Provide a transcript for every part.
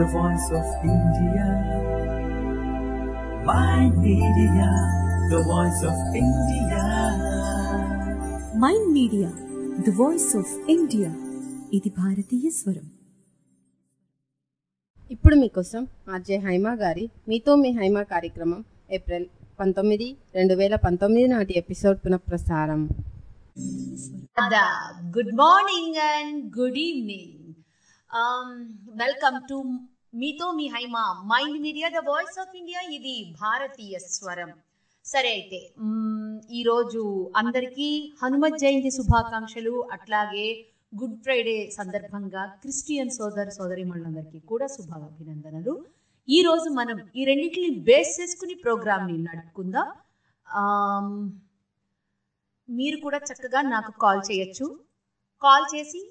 the voice of India. Mind Media, the voice of India. Mind media the voice of India ఇది భారతీయ స్వరం ఇప్పుడు మీకోసం RJ Haima గారి మీతో మీ హైమా కార్యక్రమం ఏప్రిల్ పంతొమ్మిది రెండు వేల పంతొమ్మిది నాటి ఎపిసోడ్ పునఃప్రసారం Adab. Good morning and good evening. Um, welcome to మీతో మీ Haima mind media the voice of India ఇది భారతీయ స్వరం సరే అయితే మ్మ్, ఈరోజు అందరికీ హనుమత్ జయంతి శుభాకాంక్షలు అట్లాగే గుడ్ ఫ్రైడే సందర్భంగా క్రిస్టియన్ సోదర సోదరిమణులందరికీ కూడా శుభాభినందనలు ఈ రోజు మనం ఈ రెండింటిని బేస్ చేసుకుని ప్రోగ్రామ్ ని నడుపుకుందాం ఆమ్, మీరు కూడా చక్కగా నాకు కాల్ చేయొచ్చు కాల్ చేసి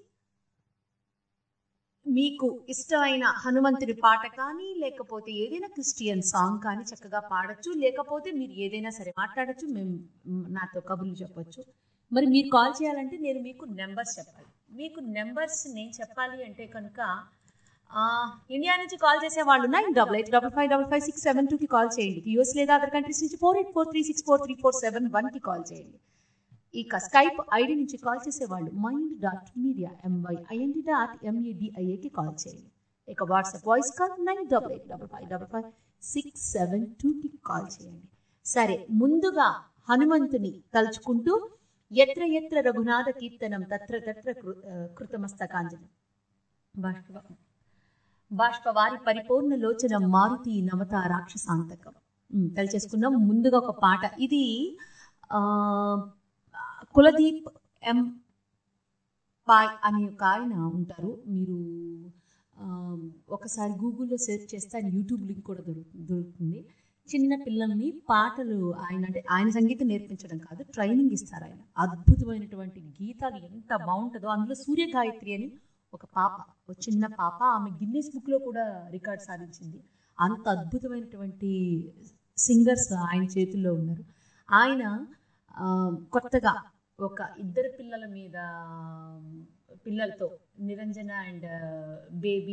మీకు ఇష్టమైన హనుమంతుడి పాట కానీ లేకపోతే ఏదైనా క్రిస్టియన్ సాంగ్ కానీ చక్కగా పాడొచ్చు లేకపోతే మీరు ఏదైనా సరే మాట్లాడొచ్చు మేము మ్, నాతో కబుర్లు చెప్పొచ్చు మరి మీరు కాల్ చేయాలంటే నేను మీకు నెంబర్స్ చెప్పాలి మీకు నెంబర్స్ నేను చెప్పాలి అంటే కనుక ఆ, ఇండియా నుంచి కాల్ చేసే వాళ్ళు nine double eight double five double five six seven టూకి కాల్ చేయండి యూఎస్ లేదా అదర్ కంట్రీస్ నుంచి four eight four three six four three four seven వన్కి కాల్ చేయండి ఇక స్కైప్ ఐడి నుంచి కాల్ చేసేవాళ్ళు mind dot media M Y I N D dot ఎంఈడిఐఏకి కాల్ చేయండి ఇక WhatsApp voice call nine double eight double five double five six seven టూకి call చేయండి సరే ముందుగా హనుమంతుని తలుచుకుంటూ ఎత్ర ఎత్ర రఘునాథ కీర్తనం తత్ర తత్ర కృ- ఆ, కృతమస్తకాంజనం బాష్ప బాష్పవారి పరిపూర్ణ లోచన మారుతి నమత రాక్షసాంతకం ఉమ్, తలిచేసుకున్నాం ముందుగా ఒక పాట ఇది ఆ కులదీప్ ఎం పాయ్ అనే ఒక ఆయన ఉంటారు మీరు ఆ, ఒకసారి గూగుల్లో సెర్చ్ చేస్తే ఆయన యూట్యూబ్ లింక్ కూడా దొరుకుతుంది దొరుకుతుంది చిన్న పిల్లల్ని పాటలు ఆయన అంటే ఆయన సంగీతం నేర్పించడం కాదు ట్రైనింగ్ ఇస్తారు ఆయన అద్భుతమైనటువంటి గీతాలు ఎంత బాగుంటుందో అందులో సూర్య గాయత్రి అని ఒక పాప ఒక చిన్న పాప ఆమె గిన్నెస్ బుక్లో కూడా రికార్డ్ సాధించింది అంత అద్భుతమైనటువంటి సింగర్స్ ఆయన చేతుల్లో ఉన్నారు ఆయన ఆ, కొత్తగా ఒక ఇద్దరు పిల్లల మీద పిల్లలతో నిరంజన అండ్ బేబీ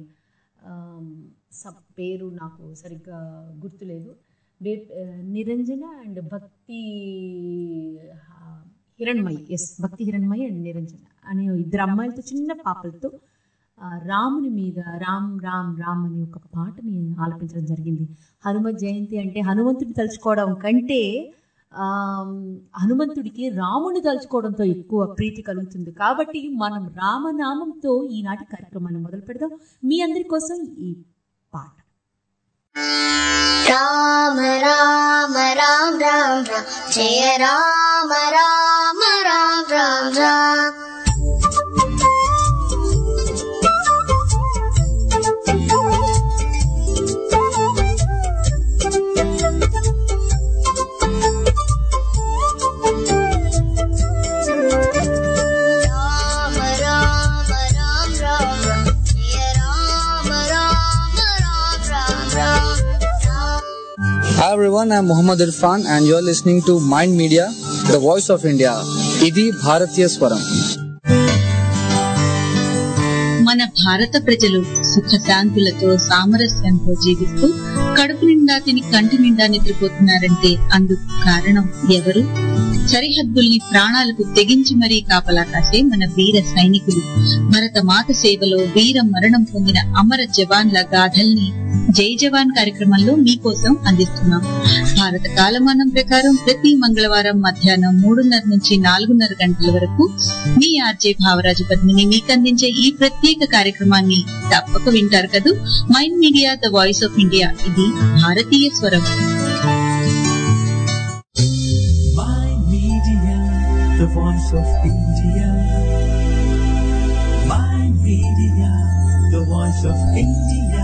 సబ్ పేరు నాకు సరిగ్గా గుర్తులేదు బే ఆ, నిరంజన అండ్ భక్తి ఆ, హిరణ్మయి ఎస్ భక్తి హిరణ్మయి అండ్ నిరంజన అనే ఇద్దరు అమ్మాయిలతో చిన్న పాపలతో ఆ, రాముని మీద రామ్ రామ్ రామ్ అనే ఒక పాటని ఆలపించడం జరిగింది హనుమత్ జయంతి అంటే హనుమంతుడిని తలుచుకోవడం కంటే ఆ, హనుమంతుడికి రాముని తలుచుకోవడంతో ఎక్కువ ప్రీతి కలుగుతుంది కాబట్టి మనం రామనామంతో ఈనాటి కార్యక్రమాన్ని మొదలు పెడదాం మీ అందరి కోసం ఈ పాట రామ రామ రామ రామ రామ జయ రామ రామ రామ రామ రామ రామ రామ రామ రామ జయ Rama Rama Rama Rama Rama Hi everyone, I'm Muhammad Irfan and you're listening to Mind Media, the voice of India. ఇది భారతీయ స్వరం మన భారత ప్రజలు సుఖశాంతులతో సామరస్యంతో జీవిస్తూ కడుపు నిండా తిని కంటి నిండా నిద్రపోతున్నారంటే అందుకు కారణం ఎవరు సరిహద్దుల్ని ప్రాణాలకు తెగించి మరీ కాపలా కాసే మన వీర సైనికులు భరత మాత సేవలో వీర మరణం పొందిన అమర జవాన్ల గాథల్ని జై జవాన్ కార్యక్రమంలో మీకోసం అందిస్తున్నాం భారత కాలమానం ప్రకారం ప్రతి మంగళవారం మధ్యాహ్నం మూడున్నర నుంచి నాలుగున్నర గంటల వరకు మీ ఆర్జే భావరాజు పద్మిని మీకు అందించే ఈ ప్రత్యేక కార్యక్రమాన్ని తప్పక వింటారు కదూ mind media the voice of India ఇది భారతీయ స్వరం Mind Media, the voice of India. Mind Media, the voice of India.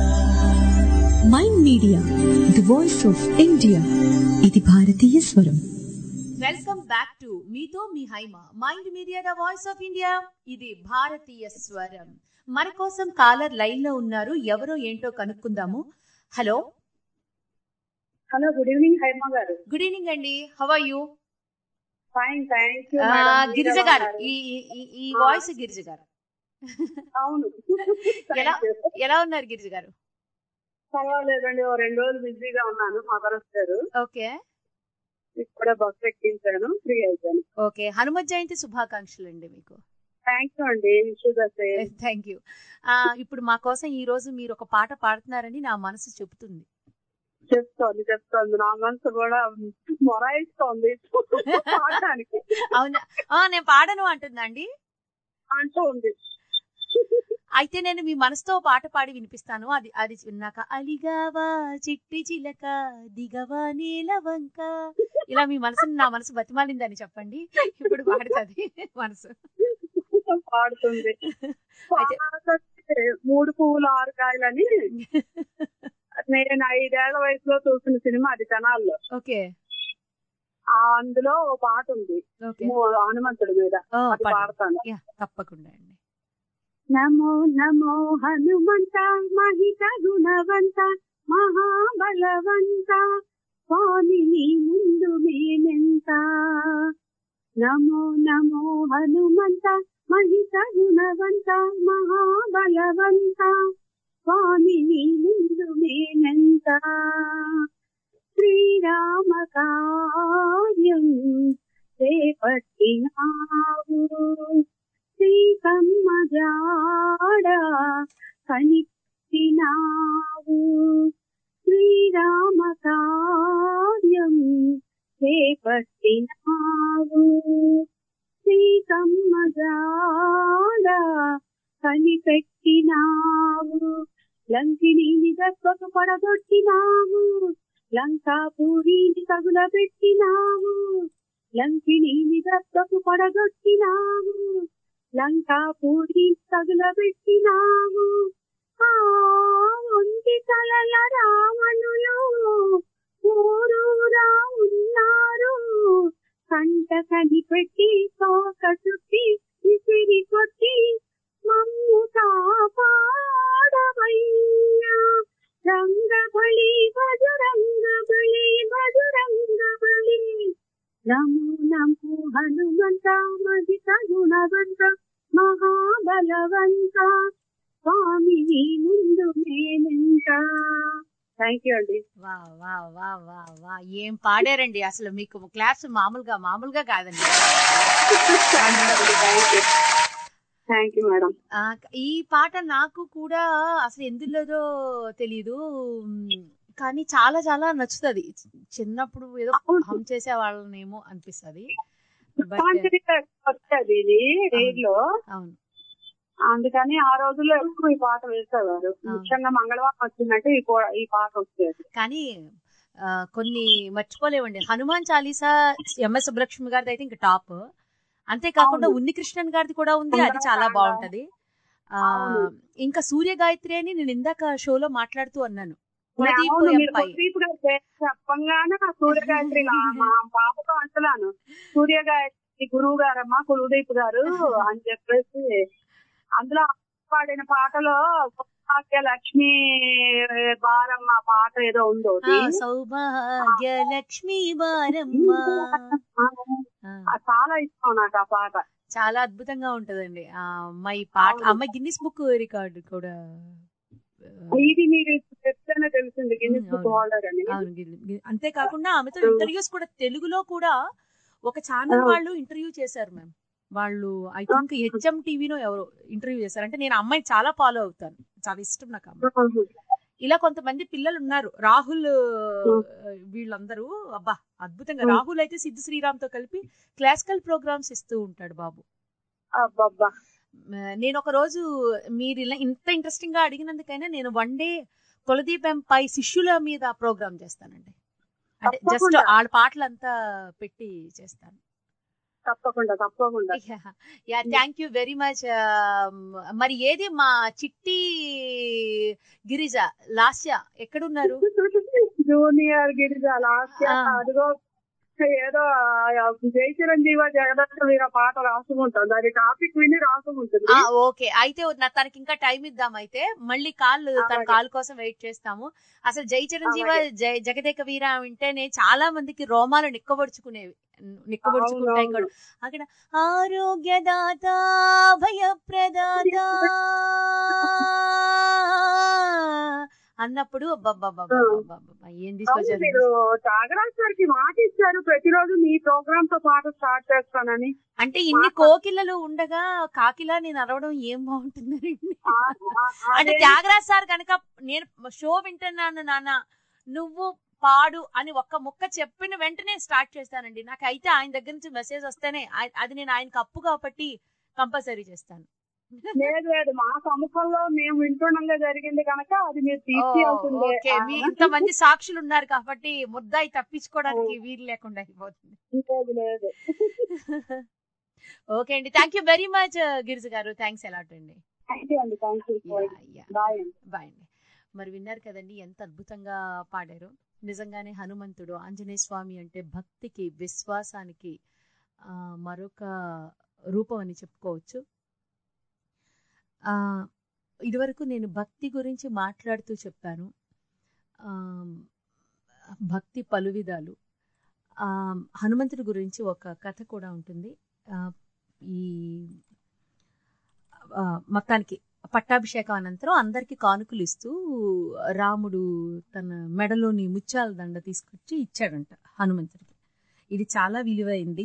Mind media the voice of India ఇది భారతీయ స్వరం వెల్కమ్ బ్యాక్ టు మీతో మీ Haima mind media the voice of India ఇది భారతీయ స్వరం మన కోసం కాలర్ లైన్ లో ఉన్నారు ఎవరో ఏంటో కనుక్కుందాము hello hello good evening Haima garu good evening అండి how are you fine thank you Girija garu ఈ ఈ- ఈ- ఈ వాయిస్ గిరిజ గారు అవును ఎలా Thank you. ఎలా ఉన్నారు గిరిజ గారు పర్వాలేదండి ఓ రెండు రోజులు బిజీగా ఉన్నాను మదర్ వచ్చారు ఓకే ఇప్పుడే బస్ ఎక్కించాను ఫ్రీ అయిపోయాను ఓకే హనుమత్ జయంతి శుభాకాంక్షలు అండి మీకు థ్యాంక్ యూ అండి విషుగా థ్యాంక్ యూ ఇప్పుడు మా కోసం ఈ రోజు మీరు ఒక పాట పాడుతున్నారని నా మనసు చెబుతుంది చెప్తోంది చెప్తోంది నా మనసు కూడా మొరాయిస్తోంది పాడడానికి అవునా ఆ, నేను పాడను అంటుందా అండి అంటూ ఉంది అయితే నేను మీ మనసుతో ఓ పాట పాడి వినిపిస్తాను అది అది విన్నాక అలిగావా చిట్టి చిలక దిగవా నీల వంక ఇలా మీ మనసుని నా మనసు బతిమాలిందని చెప్పండి ఇప్పుడు పాడుతుంది మనసు పాడుతుంది పాడుతుంటే మూడు పువ్వులు ఆరు కాయలని నేను ఐదేళ్ల వయసులో చూసిన సినిమా అది జనాల్లో ఓకే ఆ అందులో ఓ పాట ఉంది ఓకే మూ- హనుమంతుడి మీద ఓ, అది పాడండి. పాడతాను యా, తప్పకుండా అండి నమో నమో హనుమంత మహిత గుణవంత మహాబలవంత స్వామి నీ ముందు మేమెంత నమో నమో హనుమంత మహిత గుణవంత మహాబలవంత స్వామి నీ ముందు మేమెంత శ్రీరామ కార్యం చేపట్టినావు శ్రీకమ్మ జాడ కనిపినావు శ్రీరామ కార్యం చేపట్టినావు శ్రీకమ్మ జాడ కనిపెట్టినావు లంకిని దెబ్బకు పడగొట్టినావు లంకాపూరిని తగులబెట్టినావు లంకిని దెబ్బకు పడగొట్టినావు లంకాపూరి తగులబెట్టినావు ఆ ఒంటి తలల రావణులు ఊరూరా ఉన్నారు కంట కనిపెట్టి తోక చుట్టి విసిరి కొట్టి మమ్ము కాపాడవయ్యా రంగబలి భజరంగ బలి భజరంగ బలి నమో నమో హనుమంత మదిత గుణవంత మహాబలవంత స్వామి నీ ముందు మేమెంత థ్యాంక్ యూ అండి వా వా వా వా వా ఏం పాడారండి అసలు మీకు క్లాస్ మామూలుగా మామూలుగా కాదండి థ్యాంక్ యూ మేడం ఆ, ఈ పాట నాకు కూడా అసలు ఎందులోదో తెలీదు మ్, కానీ చాలా చాలా నచ్చుతుంది చిన్నప్పుడు ఏదో హమ్ చేసే వాళ్ళనేమో అనిపిస్తుంది బట్ వచ్చేది ఇది రేడియో అవును అందుకని ఆ రోజుల్లో ఎక్కువ ఈ పాట వేసేవారు ముఖ్యంగా మంగళవారం వచ్చిందంటే ఈ పో- ఈ పాట వచ్చేది కానీ ఆ, కొన్ని మర్చిపోలేవండి హనుమాన్ చాలీసా ఎంఎస్ సుబ్బలక్ష్మి గారిది అయితే ఇంకా టాప్ అంతేకాకుండా అవును. ఉన్ని కృష్ణన్ గారిది కూడా ఉంది అది చాలా బాగుంటది ఆ, అవును. ఇంకా సూర్య గాయత్రి అని నేను ఇందాక షోలో మాట్లాడుతూ అన్నాను కులదీప్ అవును, మీరు ఎంపై కులదీప్ గారి పేరు చెప్పంగానే నా సూర్యగాయత్రి నా- మా పాపతో అంటున్నాను సూర్యగాయత్రి గురువు గారమ్మా కులదీప్ గారు అని చెప్పేసి అందులో పాడిన పాటలో సౌభాగ్య లక్ష్మి బారమ్మ పాట ఏదో ఉందో ఆ, సౌభాగ్య లక్ష్మీ బారమ్మ ఆ, చాలా ఇష్టం నాకు ఆ పాట చాలా అద్భుతంగా ఉంటదండి ఆ అమ్మాయి పాట అవును. అమ్మాయి గిన్నిస్ బుక్ రికార్డు కూడా ఇది మీరు చెప్తేనే తెలిసింది గిన్నిస్ అవును. బుక్ హోల్డర్ అని అవును గిల్- గిల్- అంతేకాకుండా ఆమెతో ఇంటర్వ్యూస్ కూడా తెలుగులో కూడా ఒక ఛానల్ ఆ. వాళ్ళు ఇంటర్వ్యూ చేశారు మ్యామ్ వాళ్ళు ఐ థింక్ హెచ్ఎం టీవీలో ఎవరో ఇంటర్వ్యూ చేశారు అంటే నేను అమ్మాయి చాలా ఫాలో అవుతాను చాలా ఇష్టం నాకు ఆ అమ్మాయి ఇలా కొంతమంది పిల్లలు ఉన్నారు రాహుల్ ఆ, వీళ్ళందరూ అబ్బా అద్భుతంగా Hmm. రాహుల్ అయితే సిద్ధు శ్రీరామ్ తో కలిపి క్లాసికల్ ప్రోగ్రామ్స్ ఇస్తూ ఉంటాడు బాబు అబ్బబ్బా ఆ, నేను ఒక రోజు మీరు ఇలా ఇంత ఇంట్రెస్టింగ్ గా అడిగినందుకైనా నేను వన్ డే కులదీపంపై శిష్యుల మీద ప్రోగ్రామ్ చేస్తానండి అంటే జస్ట్ తప్పకుండా. వాళ్ళ పాటలంతా పెట్టి చేస్తాను తప్పకుండా తప్పకుండా yeah thank you very much మరి ఏది మా చిట్టి గిరిజ లాస్య ఎక్కడున్నారు జూనియర్ గిరిజ లాస్ట్ ఆ. అదిగో ఏదో ఆ, జై చిరంజీవ జగదత్త వీర పాట రాసుకుంటుంది అది టాపిక్ విని రాసుకుంటుంది ఆ ఓకే అయితే నా- తనకి ఇంకా టైం ఇద్దాం అయితే మళ్ళీ కాల్ తన అలాగే. కాల్ కోసం వెయిట్ చేస్తాము అసలు జై చిరంజీవ అలాగే. జై జగదేక వీర వింటేనే చాలా మందికి రోమాలు నిక్కబడుచుకునేవి నిక్కబొడుచుకుంటాయి కూడా అక్కడ ఆరోగ్యదాత భయప్రదాత అన్నప్పుడు అబ్బబ్బబ్బబ్బబ్బబ్బ, ఏం అవును, తీసుకొచ్చారు మీరు త్యాగరాజ్ గారికి మాట ఇచ్చారు ప్రతిరోజు మీ ప్రోగ్రామ్ తో పాటు స్టార్ట్ చేస్తానని అంటే ఇన్ని కోకిలలు ఉండగా కాకిలా నేను అరవడం ఏం బాగుంటుందండి ఆ, ఆ, అంటే అదే త్యాగరాజ్ సార్ కనుక నేను షో వింటున్నాను నాన్న నువ్వు పాడు అని ఒక్క ముక్క చెప్పిన వెంటనే స్టార్ట్ చేస్తానండి నాకు అయితే ఆయన దగ్గర నుంచి మెసేజ్ వస్తేనే ఆయ- అది నేను ఆయనకు అప్పు కాబట్టి కంపల్సరీ చేస్తాను లేదు లేదు మా సముఖంలో మేము వింటుండగా జరిగింది కనుక అది మీరు ఓ, తీసేయాల్సిందే ఓకే మీ ఇంతమంది సాక్షులు ఉన్నారు కాబట్టి ముద్దాయి తప్పించుకోవడానికి వీలు లేకుండా అయిపోతుంది లేదు లేదు ఓకే అండి thank you very much Girija garu thanks a lot అండి థ్యాంక్ యూ అండి థ్యాంక్ యూ బాయ్ అండి బాయ్ అండి మరి విన్నారు కదండి ఎంత అద్భుతంగా పాడారు నిజంగానే హనుమంతుడు ఆంజనేయ స్వామి అంటే భక్తికి విశ్వాసానికి ఆ, మరొక రూపం అని చెప్పుకోవచ్చు ఆ, ఇదివరకు నేను భక్తి గురించి మాట్లాడుతూ చెప్పాను ఆ, భక్తి పలు విధాలు ఆ, హనుమంతుడి గురించి ఒక కథ కూడా ఉంటుంది ఆ, ఈ ఆ, మొత్తానికి పట్టాభిషేకం అనంతరం అందరికి కానుకలు ఇస్తూ రాముడు తన మెడలోని ముత్యాల దండ తీసుకొచ్చి ఇచ్చాడంట హనుమంతుడికి ఇది చాలా విలువైంది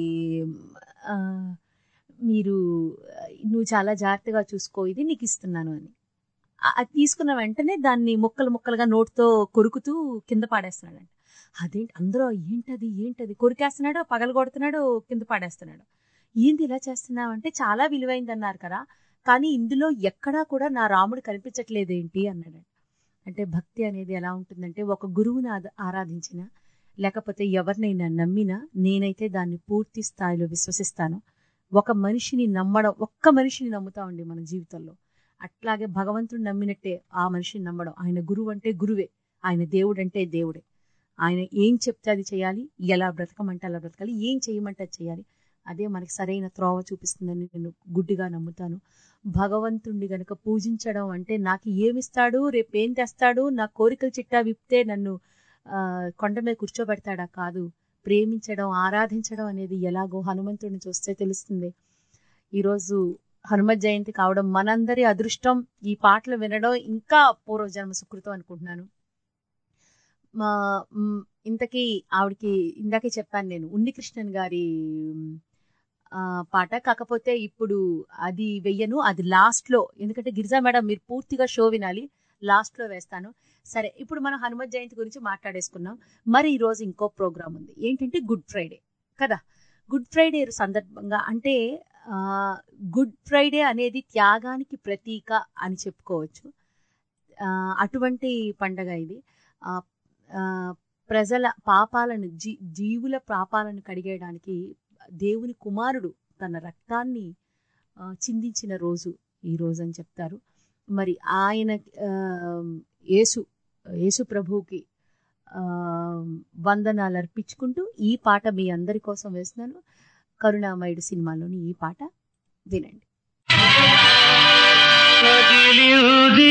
ఆ, మీరు నువ్వు చాలా జాగ్రత్తగా చూసుకో ఇది నీకు ఇస్తున్నాను అని ఆ- అది తీసుకున్న వెంటనే దాన్ని ముక్కలు ముక్కలుగా నోటితో కొరుకుతూ కింద పాడేస్తున్నాడంట అదేంటి అందరూ ఏంటది ఏంటది కొరికేస్తున్నాడు పగల కొడుతున్నాడు కింద పాడేస్తున్నాడు ఏంది ఇలా చేస్తున్నావు అంటే చాలా విలువైంది అన్నారు కదా కానీ ఇందులో ఎక్కడా కూడా నా రాముడు కనిపించట్లేదేంటి అన్నాడు అంటే భక్తి అనేది ఎలా ఉంటుందంటే ఒక గురువుని ఆద- ఆరాధించిన లేకపోతే ఎవరినైనా నమ్మినా నేనైతే దాన్ని పూర్తి స్థాయిలో విశ్వసిస్తాను ఒక మనిషిని నమ్మడం ఒక్క మనిషిని నమ్ముతామండి మన జీవితంలో అట్లాగే భగవంతుడు నమ్మినట్టే ఆ మనిషిని నమ్మడం ఆయన గురువు అంటే గురువే ఆయన దేవుడు అంటే దేవుడే ఆయన ఏం చెప్తే అది చేయాలి ఎలా బ్రతకమంటే అలా బ్రతకాలి ఏం చేయమంటే అది చేయాలి అదే మనకి సరైన త్రోవ చూపిస్తుందని నేను గుడ్డిగా నమ్ముతాను భగవంతుణ్ణి గనక పూజించడం అంటే నాకు ఏమిస్తాడు రేపు ఏం తెస్తాడు నా కోరికల చిట్టా విప్తే నన్ను ఆ, కొండ మీద కూర్చోబెడతాడా కాదు ప్రేమించడం ఆరాధించడం అనేది ఎలాగో హనుమంతుడిని చూస్తే తెలుస్తుంది ఈరోజు హనుమత్ జయంతి కావడం మనందరి అదృష్టం ఈ పాటలు వినడం ఇంకా పూర్వజన్మ సుకృతం అనుకుంటున్నాను మా మ్, ఇంతకీ ఆవిడకి ఇందాకే చెప్పాను నేను ఉన్నికృష్ణన్ గారి మ్, ఆ, పాట కాకపోతే ఇప్పుడు అది వెయ్యను అది లాస్ట్ లో ఎందుకంటే గిరిజా మేడం మీరు పూర్తిగా షో వినాలి లాస్ట్ లో వేస్తాను సరే ఇప్పుడు మనం హనుమత్ జయంతి గురించి మాట్లాడేసుకున్నాం మరి ఈ రోజు ఇంకో ప్రోగ్రామ్ ఉంది ఏంటంటే గుడ్ ఫ్రైడే కదా గుడ్ ఫ్రైడే సందర్భంగా అంటే ఆ, గుడ్ ఫ్రైడే అనేది త్యాగానికి ప్రతీక అని చెప్పుకోవచ్చు ఆ, అటువంటి పండగ ఇది ఆ, ఆ, ప్రజల పాపాలను జీ జీవుల పాపాలను కడిగేయడానికి దేవుని కుమారుడు తన రక్తాన్ని ఆ, చిందించిన రోజు ఈ రోజు అని చెప్తారు మరి ఆయన ఆ, యేసు యేసు ప్రభువుకి ఆ, వందనాలు అర్పించుకుంటూ ఈ పాట మీ అందరి కోసం వేస్తున్నాను కరుణామయుడు సినిమాలోని ఈ పాట వినండి కదిలింది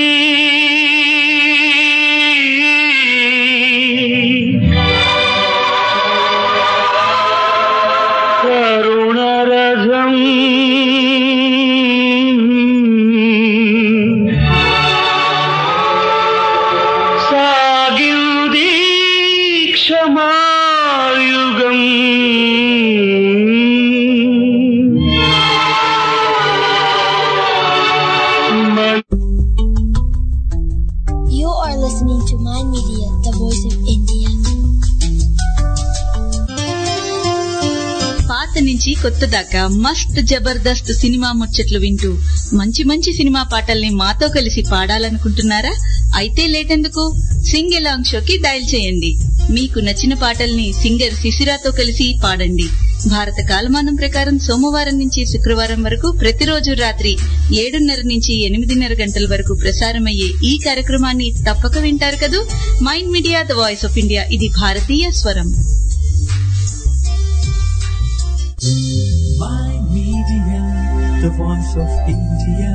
కరుణరథం సాగింది క్షమాయుగం You are listening to Mind Media, the voice of India. పాత నుంచి కొత్త దాకా మస్త్ జబర్దస్త్ సినిమా ముచ్చట్లు వింటూ మంచి మంచి సినిమా పాటల్ని మాతో కలిసి పాడాలనుకుంటున్నారా అయితే లేటెందుకు సింగ్ ఎలాంగ్ షోకి డయల్ చేయండి మీకు నచ్చిన పాటల్ని సింగర్ శిశిరాతో కలిసి పాడండి భారత కాలమానం ప్రకారం సోమవారం నుంచి శుక్రవారం వరకు ప్రతిరోజు రాత్రి ఏడున్నర నుంచి ఎనిమిదిన్నర గంటల వరకు ప్రసారమయ్యే ఈ కార్యక్రమాన్ని తప్పక వింటారు కదూ mind media the voice of India ఇది భారతీయ స్వరం Mind Media, the voice of India.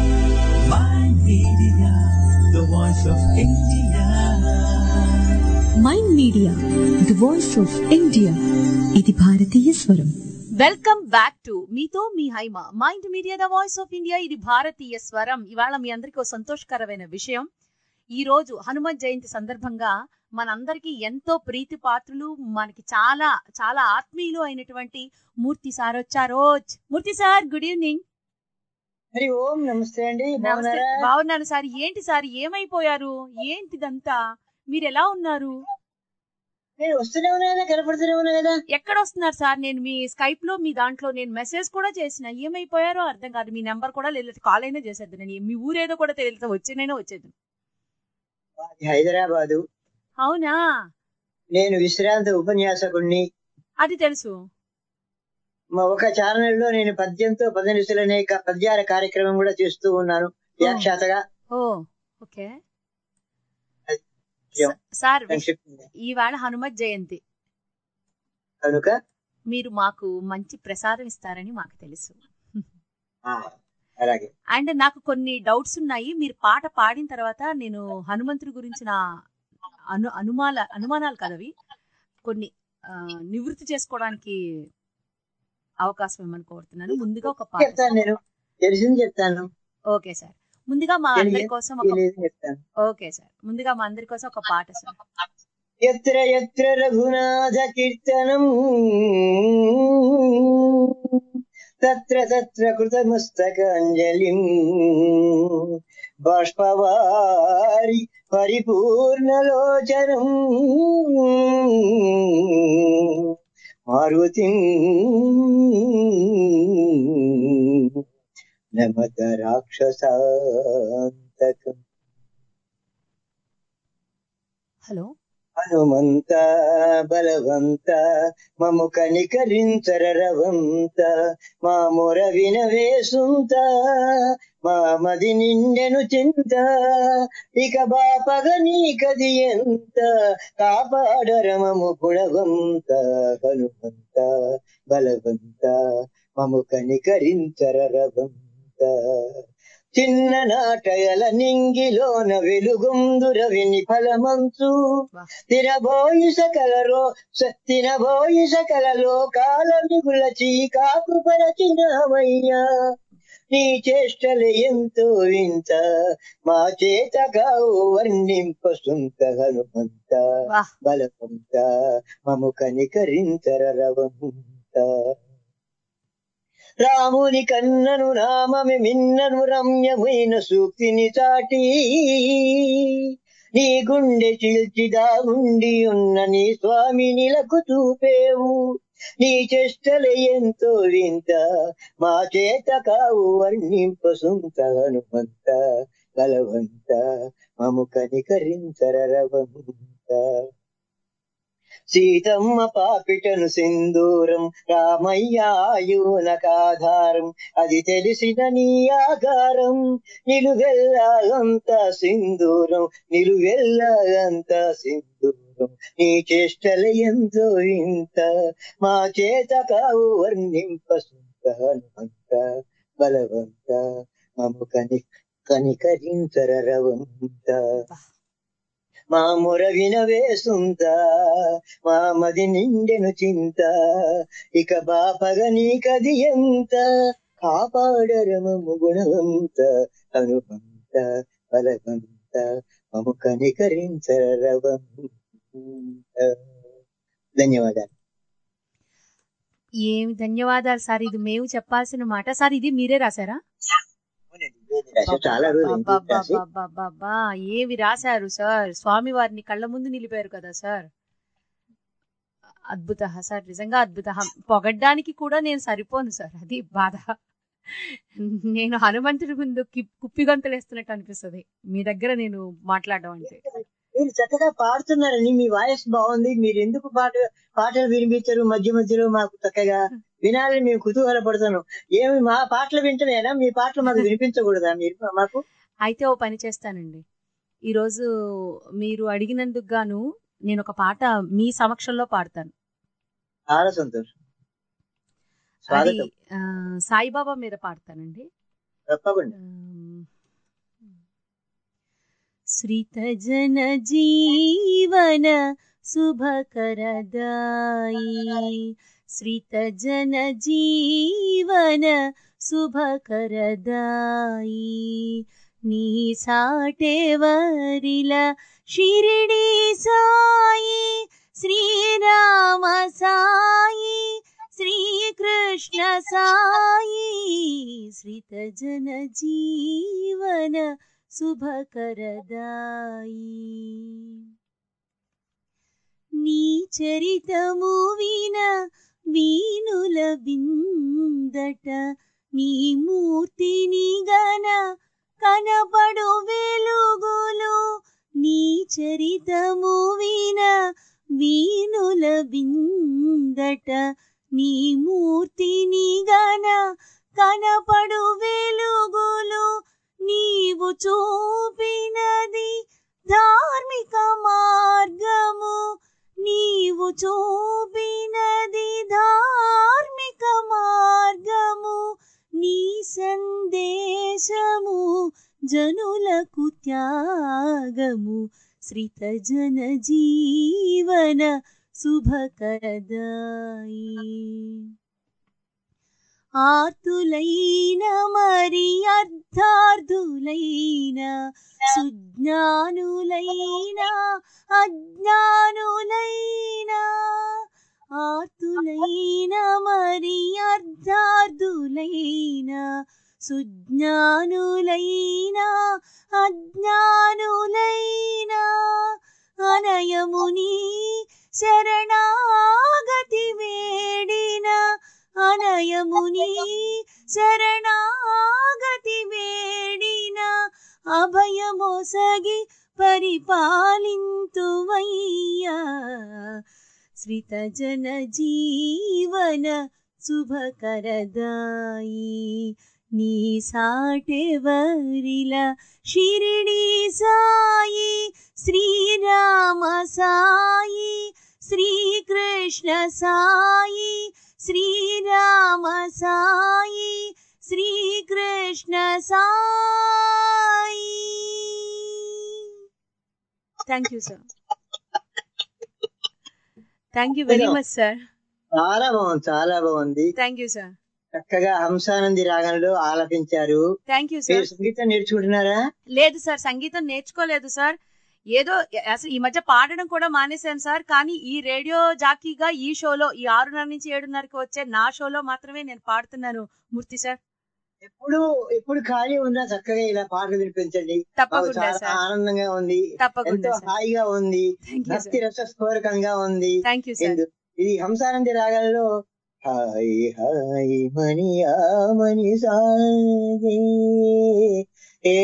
Mind Media, the voice of India. Mind media the voice of India ఇది భారతీయ స్వరం వెల్కమ్ బ్యాక్ టు మీతో మీ Haima mind media the voice of India ఇది భారతీయ స్వరం ఇవాళ మీ అందరికీ ఒక సంతోషకరమైన విషయం ఈ రోజు హనుమత్ జయంతి సందర్భంగా మనందరికీ ఎంతో ప్రీతి పాత్రులు మనకి చాలా చాలా ఆత్మీయులు అయినటువంటి మూర్తి సార్ వచ్చారో Murthy sir good evening Hari Om నమస్తే అండి నమస్తే బాగున్నారా బాగున్నాను సార్ ఏంటి సార్ ఏమైపోయారు ఏంటిదంతా మీరు ఎలా ఉన్నారు నేను వస్తూనే ఉన్నా కదా కనపడుతూనే ఉన్నా కదా ఎక్కడ వస్తున్నారు సార్ నేను మీ స్కైప్ లో మీ దాంట్లో నేను మెసేజ్ కూడా చేసిన ఏమైపోయారో అర్థం కాదు మీ నెంబర్ కూడా లేదు కాల్ అయినా చేసేది నేను మీ ఊరేదో కూడా తెలియదు వచ్చేనైనా వచ్చేది మాది హైదరాబాదు అవునా నేను విశ్రాంత ఉపన్యాసకుణ్ణి అది తెలుసు మా ఒక ఛానల్లో నేను పద్యంతో పదనిసులు అనేక పద్యాల కార్యక్రమం కూడా చేస్తూ ఉన్నాను వ్యాఖ్యాతగా ఓ ఓకే పద్యం సార్ సంక్షిప్తంగా. ఈవేళ హనుమత్ జయంతి కనుక మీరు మాకు మంచి ప్రసాదం ఇస్తారని మాకు తెలుసు ఆ, అలాగే అండ్ నాకు కొన్ని డౌట్స్ ఉన్నాయి మీరు పాట పాడిన తర్వాత నేను హనుమంతుడి గురించిన అను అనుమాల అనుమానాలు కలవి కొన్ని ఆ, నివృత్తి చేసుకోవడానికి అవకాశం ఇవ్వమని కోరుతున్నాను ముందుగా ఒక పాట చెప్తాను నేను తెలిసింది చెప్తాను ఓకే సార్ ముందుగా మా తెలియదు- అందరి కోసం ఒక తెలియదు చెప్తాను ఓకే సార్ ముందుగా మా అందరి కోసం ఒక పాట సార్ ఎత్ర ఎత్ర రఘునాథ కీర్తనం తత్ర తత్ర కృతమస్తకాంజలిం బాష్పవారి పరిపూర్ణలోచనం మారుతి నమత రాక్షసాంతకం హలో హనుమంత బలవంత మము కనికరించరవంత మా మొర వినవేసుంత మా మది నిండెను చింత ఇక బాపగ నీకది ఎంత కాపాడరమము గుణవంత హనుమంత బలవంత మము కనికరించరవంత చిన్న నాటయల నింగిలోన వెలుగుందుర విని ఫలమంచు తినబోయి సకలలో తినబోయి సకల లోకాల మిగుల చీకాకు పరచినవయ్యా నీ చేష్టలు ఎంతో వింత మా చేత కావు వర్ణింప సుంత హనుమంత బలవంత మము కనికరించరవంత రాముని కన్నను నామమి మిన్నను రమ్యమైన సూక్తిని చాటి నీ గుండె చిల్చిదా ఉండి ఉన్న నీ స్వామి నిలకు చూపేవు నీ చేష్టలు ఎంతో వింత మా చేత కావు వర్ణింప సుంత హనుమంత బలవంత మము కనికరించరవంత సీతమ్మ పాపిటను సింధూరం రామయ్య ఆయునకాధారం అది తెలిసిన నీ ఆకారం నిలువెల్లాలంత సింధూరం నిలువెల్లాలంత సింధూరం నీ చేష్టల ఎంతో ఇంత మా చేత కావు వర్ణింప సుంత హనుమంత బలవంత మము కని కనికరించరవంత మా మొర వినవేసుంత మా మది నిండెను చింత ఇక బాపగ నీకది ఎంత కాపాడరమము గుణవంత హనుమంత బలవంత మము కనికరించరవంత ధన్యవాదాలు ఏమి ధన్యవాదాలు సార్ ఇది మేము చెప్పాల్సిన మాట సార్ ఇది మీరే రాశారా రాశారు. చాలా రోజులు అయింది రాసి. అబ్బబ్బబ్బబ్బబ్బా, ఏవి రాశారు సార్ స్వామి వారిని కళ్ళ ముందు నిలిపారు కదా సార్ అద్భుత సార్ నిజంగా అద్భుత పొగడ్డానికి కూడా నేను సరిపోను సార్ అది బాధ నేను హనుమంతుడి ముందు కి- కుప్పిగంతులేస్తున్నట్టు అనిపిస్తుంది మీ దగ్గర నేను మాట్లాడడం అంటే మీరు చక్కగా పాడుతున్నారని మీ వాయిస్ బాగుంది మీరు ఎందుకు పాట పాటలు వినిపించరు మధ్య మధ్యలో మాకు చక్కగా వినాలని మేము కుతూహల పడుతున్నాం ఏమి మా పాటలు వింటలేనా మీ పాటలు మాకు వినిపించకూడదా మీరు మాకు అయితే ఓ పని చేస్తానండి ఈరోజు మీరు అడిగినందుకు గాను నేను ఒక పాట మీ సమక్షంలో పాడతాను చాలా సంతోషం అది స్వాగతం ఆ, సాయిబాబా మీద పాడతానండి తప్పకుండా श्रितजन जीवन शुभकरदायी श्रितजन जीवन शुभकरदायी నీ సాటెవరిల షిరిడి సాయి శ్రీరామ సాయి శ్రీకృష్ణ సాయి శ్రితజన జీవన శుభకరదాయి నీ చరితము విన వీణుల విందట నీ మూర్తిని గన కనపడు వెలుగులు నీ చరితము విన వీణుల విందట నీ మూర్తిని గన కనపడు వెలుగులు నీవు చూపినది ధార్మిక మార్గము నీవు చూపినది ధార్మిక మార్గము నీ సందేశము జనులకు త్యాగము శ్రిత జన జీవన శుభకరదాయి ఆర్తులైన మరి అర్థార్థులైన సుజ్ఞానులైన అజ్ఞానులైన ఆర్తులైన మరి అర్థార్థులైన సుజ్ఞానులైన అజ్ఞానులైన అనయముని శరణాగతి వేడిన అనయముని శరణాగతి వేడిన అభయమొసగి పరిపాలింతువయ్యా శ్రితజన జీవన శుభకరదాయి నీ సాటెవరిల Shirdi Sai Srirama Sai Srikrishna Sai Srirama Sai Srikrishna Sai thank you sir thank you very much sir చాలా బాగుంది చాలా బాగుంది థ్యాంక్ యూ సార్ చక్కగా హంసానంది రాగంలో ఆలపించారు థ్యాంక్ యూ మీరు సార్ సంగీతం నేర్చుకుంటున్నారా లేదు సార్ సంగీతం నేర్చుకోలేదు సార్ ఏదో అసలు ఈ మధ్య పాడడం కూడా మానేశాను సార్ కానీ ఈ రేడియో జాకీగా ఈ షోలో ఈ ఆరున్నర నుంచి ఏడున్నరకి వచ్చే నా షోలో మాత్రమే నేను పాడుతున్నాను మూర్తి సార్ ఎప్పుడు ఎప్పుడు ఖాళీ ఉన్నా చక్కగా ఇలా పాటలు వినిపించండి తప్పకుండా మాకు చాలా సార్. ఆనందంగా ఉంది తప్పకుండా ఎంతో సార్. హాయిగా ఉంది Thank you, భక్తి రసస్ఫోరకంగా ఉంది థ్యాంక్ యూ సార్ ఎందు- ఇది హంసానంది రాగాలలో హాయి హాయి మణి ఆమని సాగే ఏ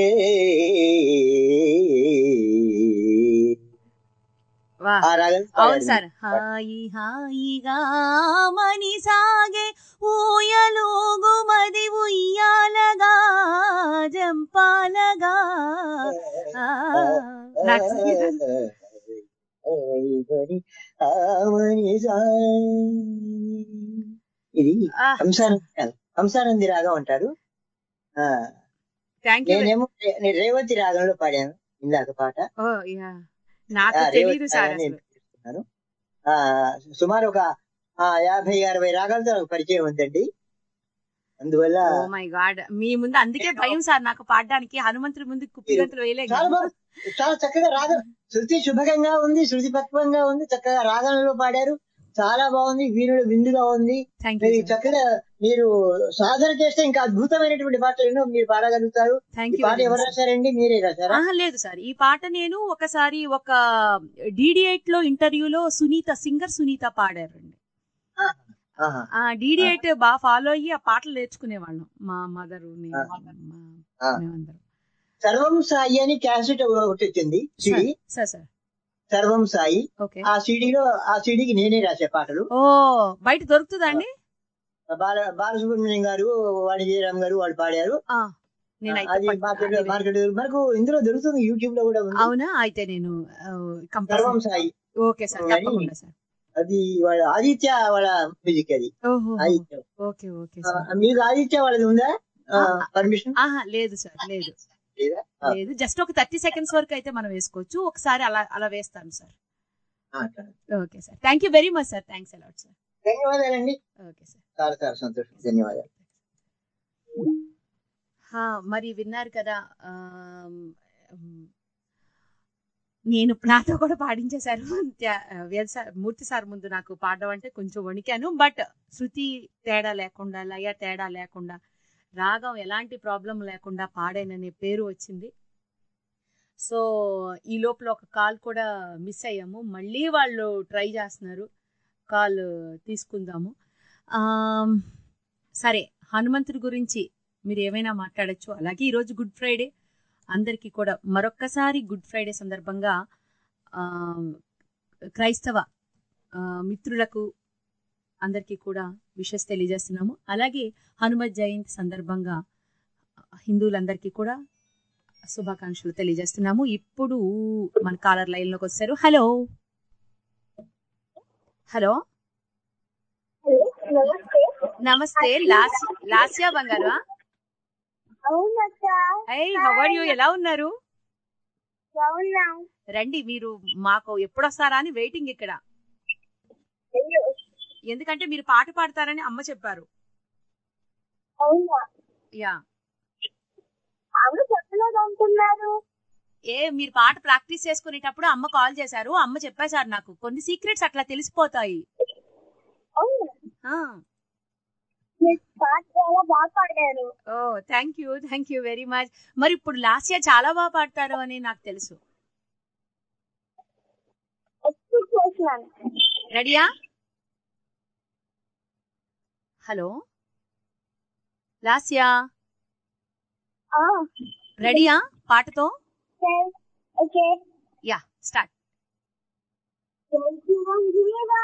వా ఆ రాగం అవును సార్ హాయి హాయిగా మని సాగే ఊయలుగు మది ఉయ్యాలగా జంపాలగా ఆ, నాకు సంగీతం హాయి మణి ఆమని సాగే ఇది ఆ, హంసానంది హంసానంది రాగం అంటారు ఆ థ్యాంక్ యూ నేనేమో రే- నేను రేవతి రాగంలో పాడాను ఇందాక పాట ఓ యా నాకు ఆ, తెలియదు రేవతి సార్ రాగాన్ని అసలు ఎంచుకున్నాను. ఆ సుమారు ఒక ఆ, యాభై అరవై రాగాలతో నాకు పరిచయం ఉందండి అందువల్ల ఓ మై గాడ్ మీ ముందు అందుకే భయం సార్ నాకు పాడడానికి హనుమంతుడి ముందు కుప్పిగంతులు వేయలేం చాలా కదా. బాగా చాలా చక్కగా రాగం శృతి శుభకంగా ఉంది శృతి పక్వంగా ఉంది చక్కగా రాగంలో పాడారు చాలా బాగుంది వీరుడు విందుగా ఉంది థ్యాంక్ మీరు యూ సార్ చక్కగా మీరు సాధన చేస్తే ఇంకా అద్భుతమైనటువంటి పాటలు ఎన్నో మీరు పాడగలుగుతారు థ్యాంక్ ఈ యూ పాట ఎవరు రాశారండి మీరే రాశారా ఆహా లేదు సార్ ఈ పాట నేను ఒకసారి ఒక డిడి ఎయిట్ లో ఇంటర్వ్యూలో సునీత సింగర్ సునీత పాడారండి ఆహా. ఆ డిడి ఎయిట్ బాగా ఫాలో అయ్యి ఆ పాటలు నేర్చుకునేవాళ్ళం మా మదర్ ఆ. మేమందరం సర్వం సాయి అని క్యాసెట్ ఒకటి వచ్చింది సిడి సార్ సార్ సర్వం సాయి ఓకే ఆ సిడిలో ఆ సిడికి నేనే రాసే పాటలు ఓ బయట దొరుకుతుందా అండి బాల బాలసుబ్రహ్మణ్యం గారు వాణిజ్యరామ్ గారు వాళ్ళు పాడారు ఆ, నేనైతే అది పట్- మార్కెట్ అది- మార్కెట్ మనకు ఇందులో దొరుకుతుంది యూట్యూబ్ లో కూడా ఉంది అవునా అయితే నేను సర్వం కంపల్సరీ సాయి ఓకే సార్ అని తప్పకుండా సార్ అది వాళ్ళ ఆదిత్య వాళ్ళ మ్యూజిక్ అది ఓహో ఆదిత్య ఓకే ఓకే ఆ, సార్ మీకు ఆదిత్య వాళ్ళది ఉందా పర్మిషన్ ఆహా లేదు సార్ లేదు లేదా ఆ, లేదు జస్ట్ ఒక థర్టీ సెకండ్స్ వరకు అయితే మనం వేసుకోవచ్చు ఒకసారి అలా అలా వేస్తాను సార్ ఆ, సరే. Okay sir thank you very much sir thanks a lot sir ధన్యవాదాలండి ఓకే సార్ చాలా చాలా సంతోషం ధన్యవాదాలు హా, మరి విన్నారు కదా ఆమ్, ఉమ్, నేను నాతో కూడా పాడించేశారు త్యా- వేద సార్ మూర్తి సార్ ముందు నాకు పాడడం అంటే కొంచెం వణికాను బట్ శృతి తేడా లేకుండా లయ తేడా లేకుండా రాగం ఎలాంటి ప్రాబ్లం లేకుండా పాడాననే పేరు వచ్చింది సో ఈ లోపల ఒక కాల్ కూడా మిస్ అయ్యాము మళ్ళీ వాళ్ళు ట్రై చేస్తున్నారు కాల్ తీసుకుందాము ఆమ్, సరే హనుమంతుడి గురించి మీరు ఏమైనా మాట్లాడొచ్చు అలాగే ఈరోజు గుడ్ ఫ్రైడే అందరికీ కూడా మరొక్కసారి గుడ్ ఫ్రైడే సందర్భంగా ఆ, క్రైస్తవ ఆ, మిత్రులకు అందరికీ కూడా విషెస్ తెలియజేస్తున్నాము అలాగే హనుమత్ జయంతి సందర్భంగా హిందువులందరికీ కూడా శుభాకాంక్షలు తెలియజేస్తున్నాము ఇప్పుడు మన కాలర్ లైన్ లోకి వచ్చారు హలో హలో నమస్తే లాస్ లాస్యా బంగారు అవునక్క ఐ హౌ ఆర్ యూ ఎలా ఉన్నారు బాగున్నాం రండి మీరు మాకు ఎప్పుడు వస్తారా అని వెయిటింగ్ ఇక్కడ అయ్యో ఎందుకంటే మీరు పాట పాడతారని అమ్మ చెప్పారు అవునా యా అవును చెప్పలేదు అంటున్నారు ఏ మీరు పాట ప్రాక్టీస్ చేసుకునేటప్పుడు అమ్మ కాల్ చేశారు అమ్మ చెప్పేశారు నాకు కొన్ని సీక్రెట్స్ అట్లా తెలిసిపోతాయి అవునా ఆ మీరు పాట చాలా బాగా పాడారు oh thank you thank you very much మరి ఇప్పుడు లాస్ట్ ఇయర్ చాలా బాగా పాడతారు అని నాకు తెలుసు ఎక్స్పెక్ట్ చేసినాను రెడీయా హలో లాస్యా ఆ, రెడీయా పాటతో సరే, ఓకే యా స్టార్ట్ జై చిరంజీవా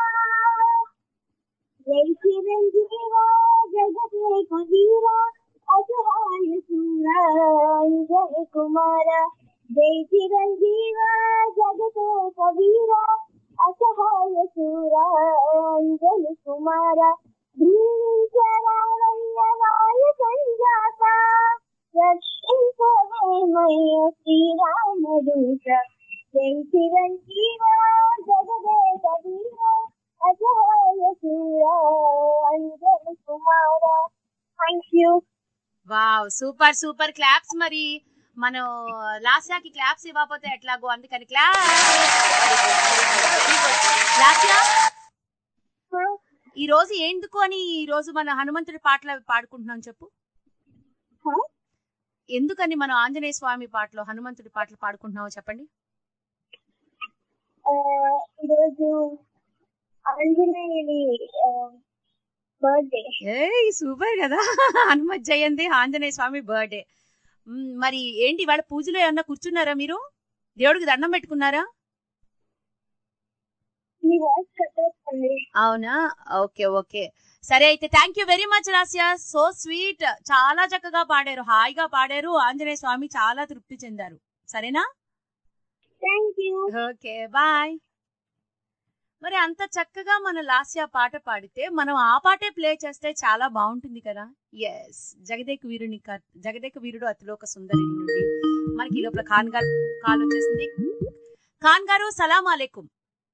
జై చిరంజీవా జగదేక వీరా అసహాయ సూరా జయ కుమార జై చిరంజీవా జగదేక వీరా అసహాయ సూరా జయ కుమార ధీరించరావయ్య సంజాత రక్షించవేమయ్య శ్రీరామదూత జై చిరంజీవా జగదేక వీరా అజయ సూరా అంజన కుమార thank you wow super super claps మరి మనం లాస్యాకి క్లాప్స్ ఇవ్వకపోతే ఎట్లాగో అందుకని క్లాప్స్ లాస్యా ఈ రోజు ఎందుకు అని ఈ రోజు మన హనుమంతుడి పాటలు అవి పాడుకుంటున్నాం చెప్పు ఎందుకని మనం ఆంజనేయ స్వామి పాటలు హనుమంతుడి పాటలు పాడుకుంటున్నామో చెప్పండి ఈరోజు ఆంజనేయుడి బర్త్డే ఏయ్ సూపర్ కదా హనుమత్ జయంతి ఆంజనేయ స్వామి బర్త్డే మరి ఏంటి వాళ్ళ పూజలో ఏమన్నా కూర్చున్నారా మీరు దేవుడికి దండం పెట్టుకున్నారా మీ వాయిస్ కట్టేస్తుంది అవునా ఓకే ఓకే సరే అయితే థ్యాంక్ యూ వెరీ మచ్ రాసియా సో స్వీట్ చాలా చక్కగా పాడారు హాయిగా పాడారు ఆంజనేయ స్వామి చాలా తృప్తి చెందారు సరేనా థ్యాంక్ యూ ఓకే బాయ్ మరి అంత చక్కగా మన లాస్య పాట పాడితే మనం ఆ పాటే ప్లే చేస్తే చాలా బాగుంటుంది కదా ఎస్ జగదేక వీరుని క- జగదేక వీరుడు అతిలోక సుందరి నుండి మనకి ఈ లోపల ఖాన్ గారు కాల్ వచ్చేసింది ఖాన్ గారు సలాం అలైకుం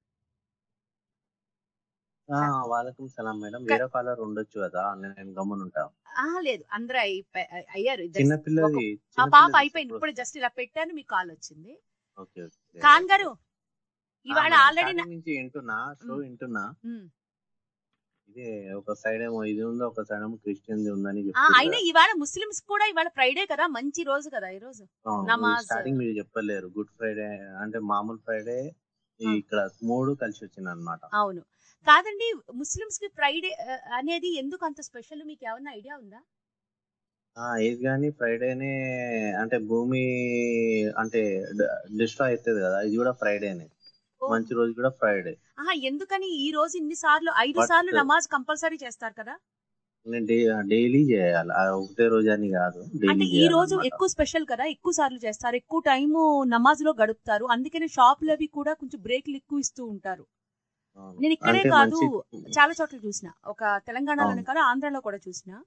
వాళ్ళకం సలాం మేడం వేరే కాలర్ ఉండొచ్చు కదా నేను గమ్మునుంటా ఆ లేదు అందరూ అయిపోయి- అయ్యారు ఇద్దరు. చిన్న పిల్లది ఒక- ఆ పాప అయిపోయింది ఇప్పుడు జస్ట్ ఇలా పెట్టాను మీకు కాల్ వచ్చింది ఓకే ఓకే ఖాన్ గారు ఇవాళ ఆల్రెడీ నుంచి వింటున్నా షో వింటున్నా ఇదే ఒక సైడ్ ఏమో ఇది ఉంది ఒక సైడ్ ఏమో క్రిస్టియన్ ఉందని అయినా ఇవాళ ముస్లిమ్స్ కూడా ఇవాళ ఫ్రైడే కదా మంచి రోజు కదా ఈ రోజు నమాజ్ స్టార్టింగ్ మీరు చెప్పలేరు గుడ్ ఫ్రైడే అంటే మామూలు ఫ్రైడే ఇక్కడ మూడు కలిసి వచ్చింది అనమాట అవును కాదండి ముస్లిమ్స్ కి ఫ్రైడే ఆ, అనేది ఎందుకు అంత స్పెషల్ మీకు ఏమన్నా ఐడియా ఉందా ఏది కానీ ఫ్రైడేనే అంటే భూమి అంటే డిస్ట్రాయ్ అవుతుంది కదా ఇది కూడా ఫ్రైడేనే మంచి రోజు కూడా ఫ్రైడే ఆహా ఎందుకని ఈ రోజు ఇన్ని సార్లు ఐదు But- సార్లు నమాజ్ కంపల్సరీ చేస్తారు కదా నేను డైలీ చేయాలి ఆ ఒకటే రోజు అని కాదు అంటే డైలీ ఈ రోజు ఎక్కువ స్పెషల్ కదా ఎక్కువ సార్లు చేస్తారు ఎక్కువ టైం నమాజ్ లో గడుపుతారు అందుకని షాపులు అవి కూడా కొంచెం బ్రేక్లు ఎక్కువ ఇస్తూ ఉంటారు నేను ఇక్కడే అంటే కాదు మంచి- చాలా చోట్ల చూసిన ఒక తెలంగాణలోనే అవును. కాదు ఆంధ్రాలో కూడా చూసిన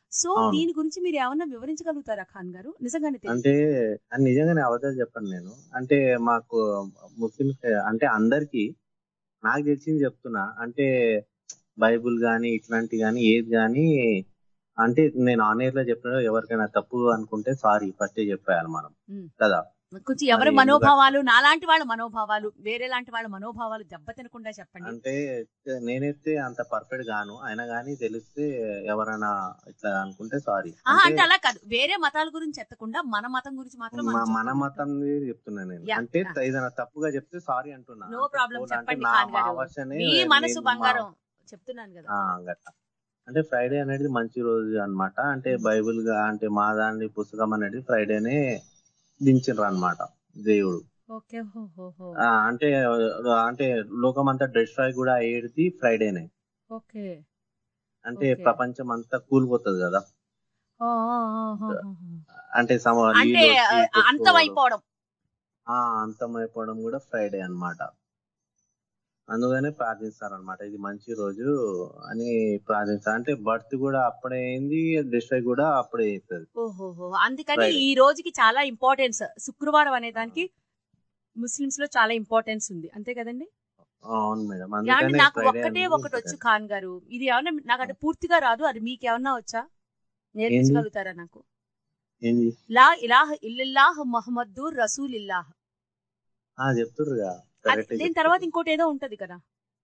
సో అవును. దీని గురించి మీరు ఏమన్నా వివరించగలుగుతారా ఖాన్ గారు నిజంగానే తెలియదు. అంటే అని నిజంగానే అబద్ధాలు చెప్పను నేను అంటే మాకు ముస్లిమ్స్ అంటే అందరికి నాకు తెలిసింది చెప్తున్నా అంటే బైబుల్ గాని ఇట్లాంటి గాని ఏది గాని అంటే నేను ఆన్ ఎయిర్ లో చెప్పిన ఎవరికైనా తప్పు అనుకుంటే సారీ ఫస్ట్ చెప్పేయాలి మనం ఉమ్. కదా కొంచెం ఎవరి మరి మనోభావాలు నాలాంటి వాళ్ళ మనోభావాలు వేరే లాంటి వాళ్ళ మనోభావాలు దెబ్బతినకుండా చెప్పండి అంటే నేనైతే అంత పర్ఫెక్ట్ గాను అయినా గానీ తెలిస్తే ఎవరైనా ఇట్లా అనుకుంటే సారీ ఆహా, అంటే అలా కాదు వేరే మతాల గురించి ఎత్తకుండా మన మతం గురించి మాత్రం మనం మన చెప్పుకుంటాం. మతం చెప్తున్నా నేను యా, అంటే యా. ఏదైనా తప్పుగా చెప్తే సారీ అంటున్నా నో అంటే ప్రాబ్లం అంటే చెప్పండి నా ఖాన్ మా గారు వర్షనే మీ మనసు నేను మా- బంగారం చెప్తున్నాను కదా ఆ, గట్ల అంటే ఫ్రైడే అనేది మంచి రోజు అన్నమాట అంటే బైబిల్ గా అంటే మా దాని పుస్తకం అనేది ఫ్రైడేనే దించిండ్రు అన్నమాట దేవుడు ఓకే హో హో హో ఆ, అంటే అంటే లోకం అంతా డిస్ట్రాయ్ కూడా అయ్యేది ఫ్రైడేనే ఓకే అంటే ఓకే. ప్రపంచం అంతా కూలిపోతుంది కదా ఓ, ఓ, ఓ, హో, హో, హో. అంటే సమ అంటే నీళ్ళు వచ్చి ఆ, కొట్టుకోవడం. అంతమైపోవడం ఆ అంతమైపోవడం కూడా ఫ్రైడే అన్నమాట అందుకనే ప్రార్థిస్తారు అనమాట ఇది మంచి రోజు అని ప్రార్థిస్తారు అంటే బర్త్ కూడా అప్పుడే అయింది డిస్ట్రాయ్ కూడా అప్పుడే అవుతుంది ఓహోహో అందుకని Friday. ఈ రోజుకి చాలా ఇంపార్టెన్స్ శుక్రవారం అనే దానికి ముస్లిమ్స్ లో చాలా ఇంపార్టెన్స్ ఉంది అంతే కదండి అవును మేడం యాండి అందుకనే నాకు ఫ్రైడే ఒక్కటే అనేది ఒకటి వచ్చు ఖాన్ గారు ఇది ఏమన్నా నాకు అంటే పూర్తిగా రాదు అది మీకేమన్నా వచ్చా ఏంది? నేర్పించగలుగుతారా నాకు ఏంది లా ఇలాహ్ ఇల్లాహ్ మహమ్మద్దు రసూల్ ఇల్లాహ్ ఆ చెప్తుర్రుగా అది- కరెక్ట్ దీని తర్వాత ఇంకోటి ఏదో ఉంటది కదా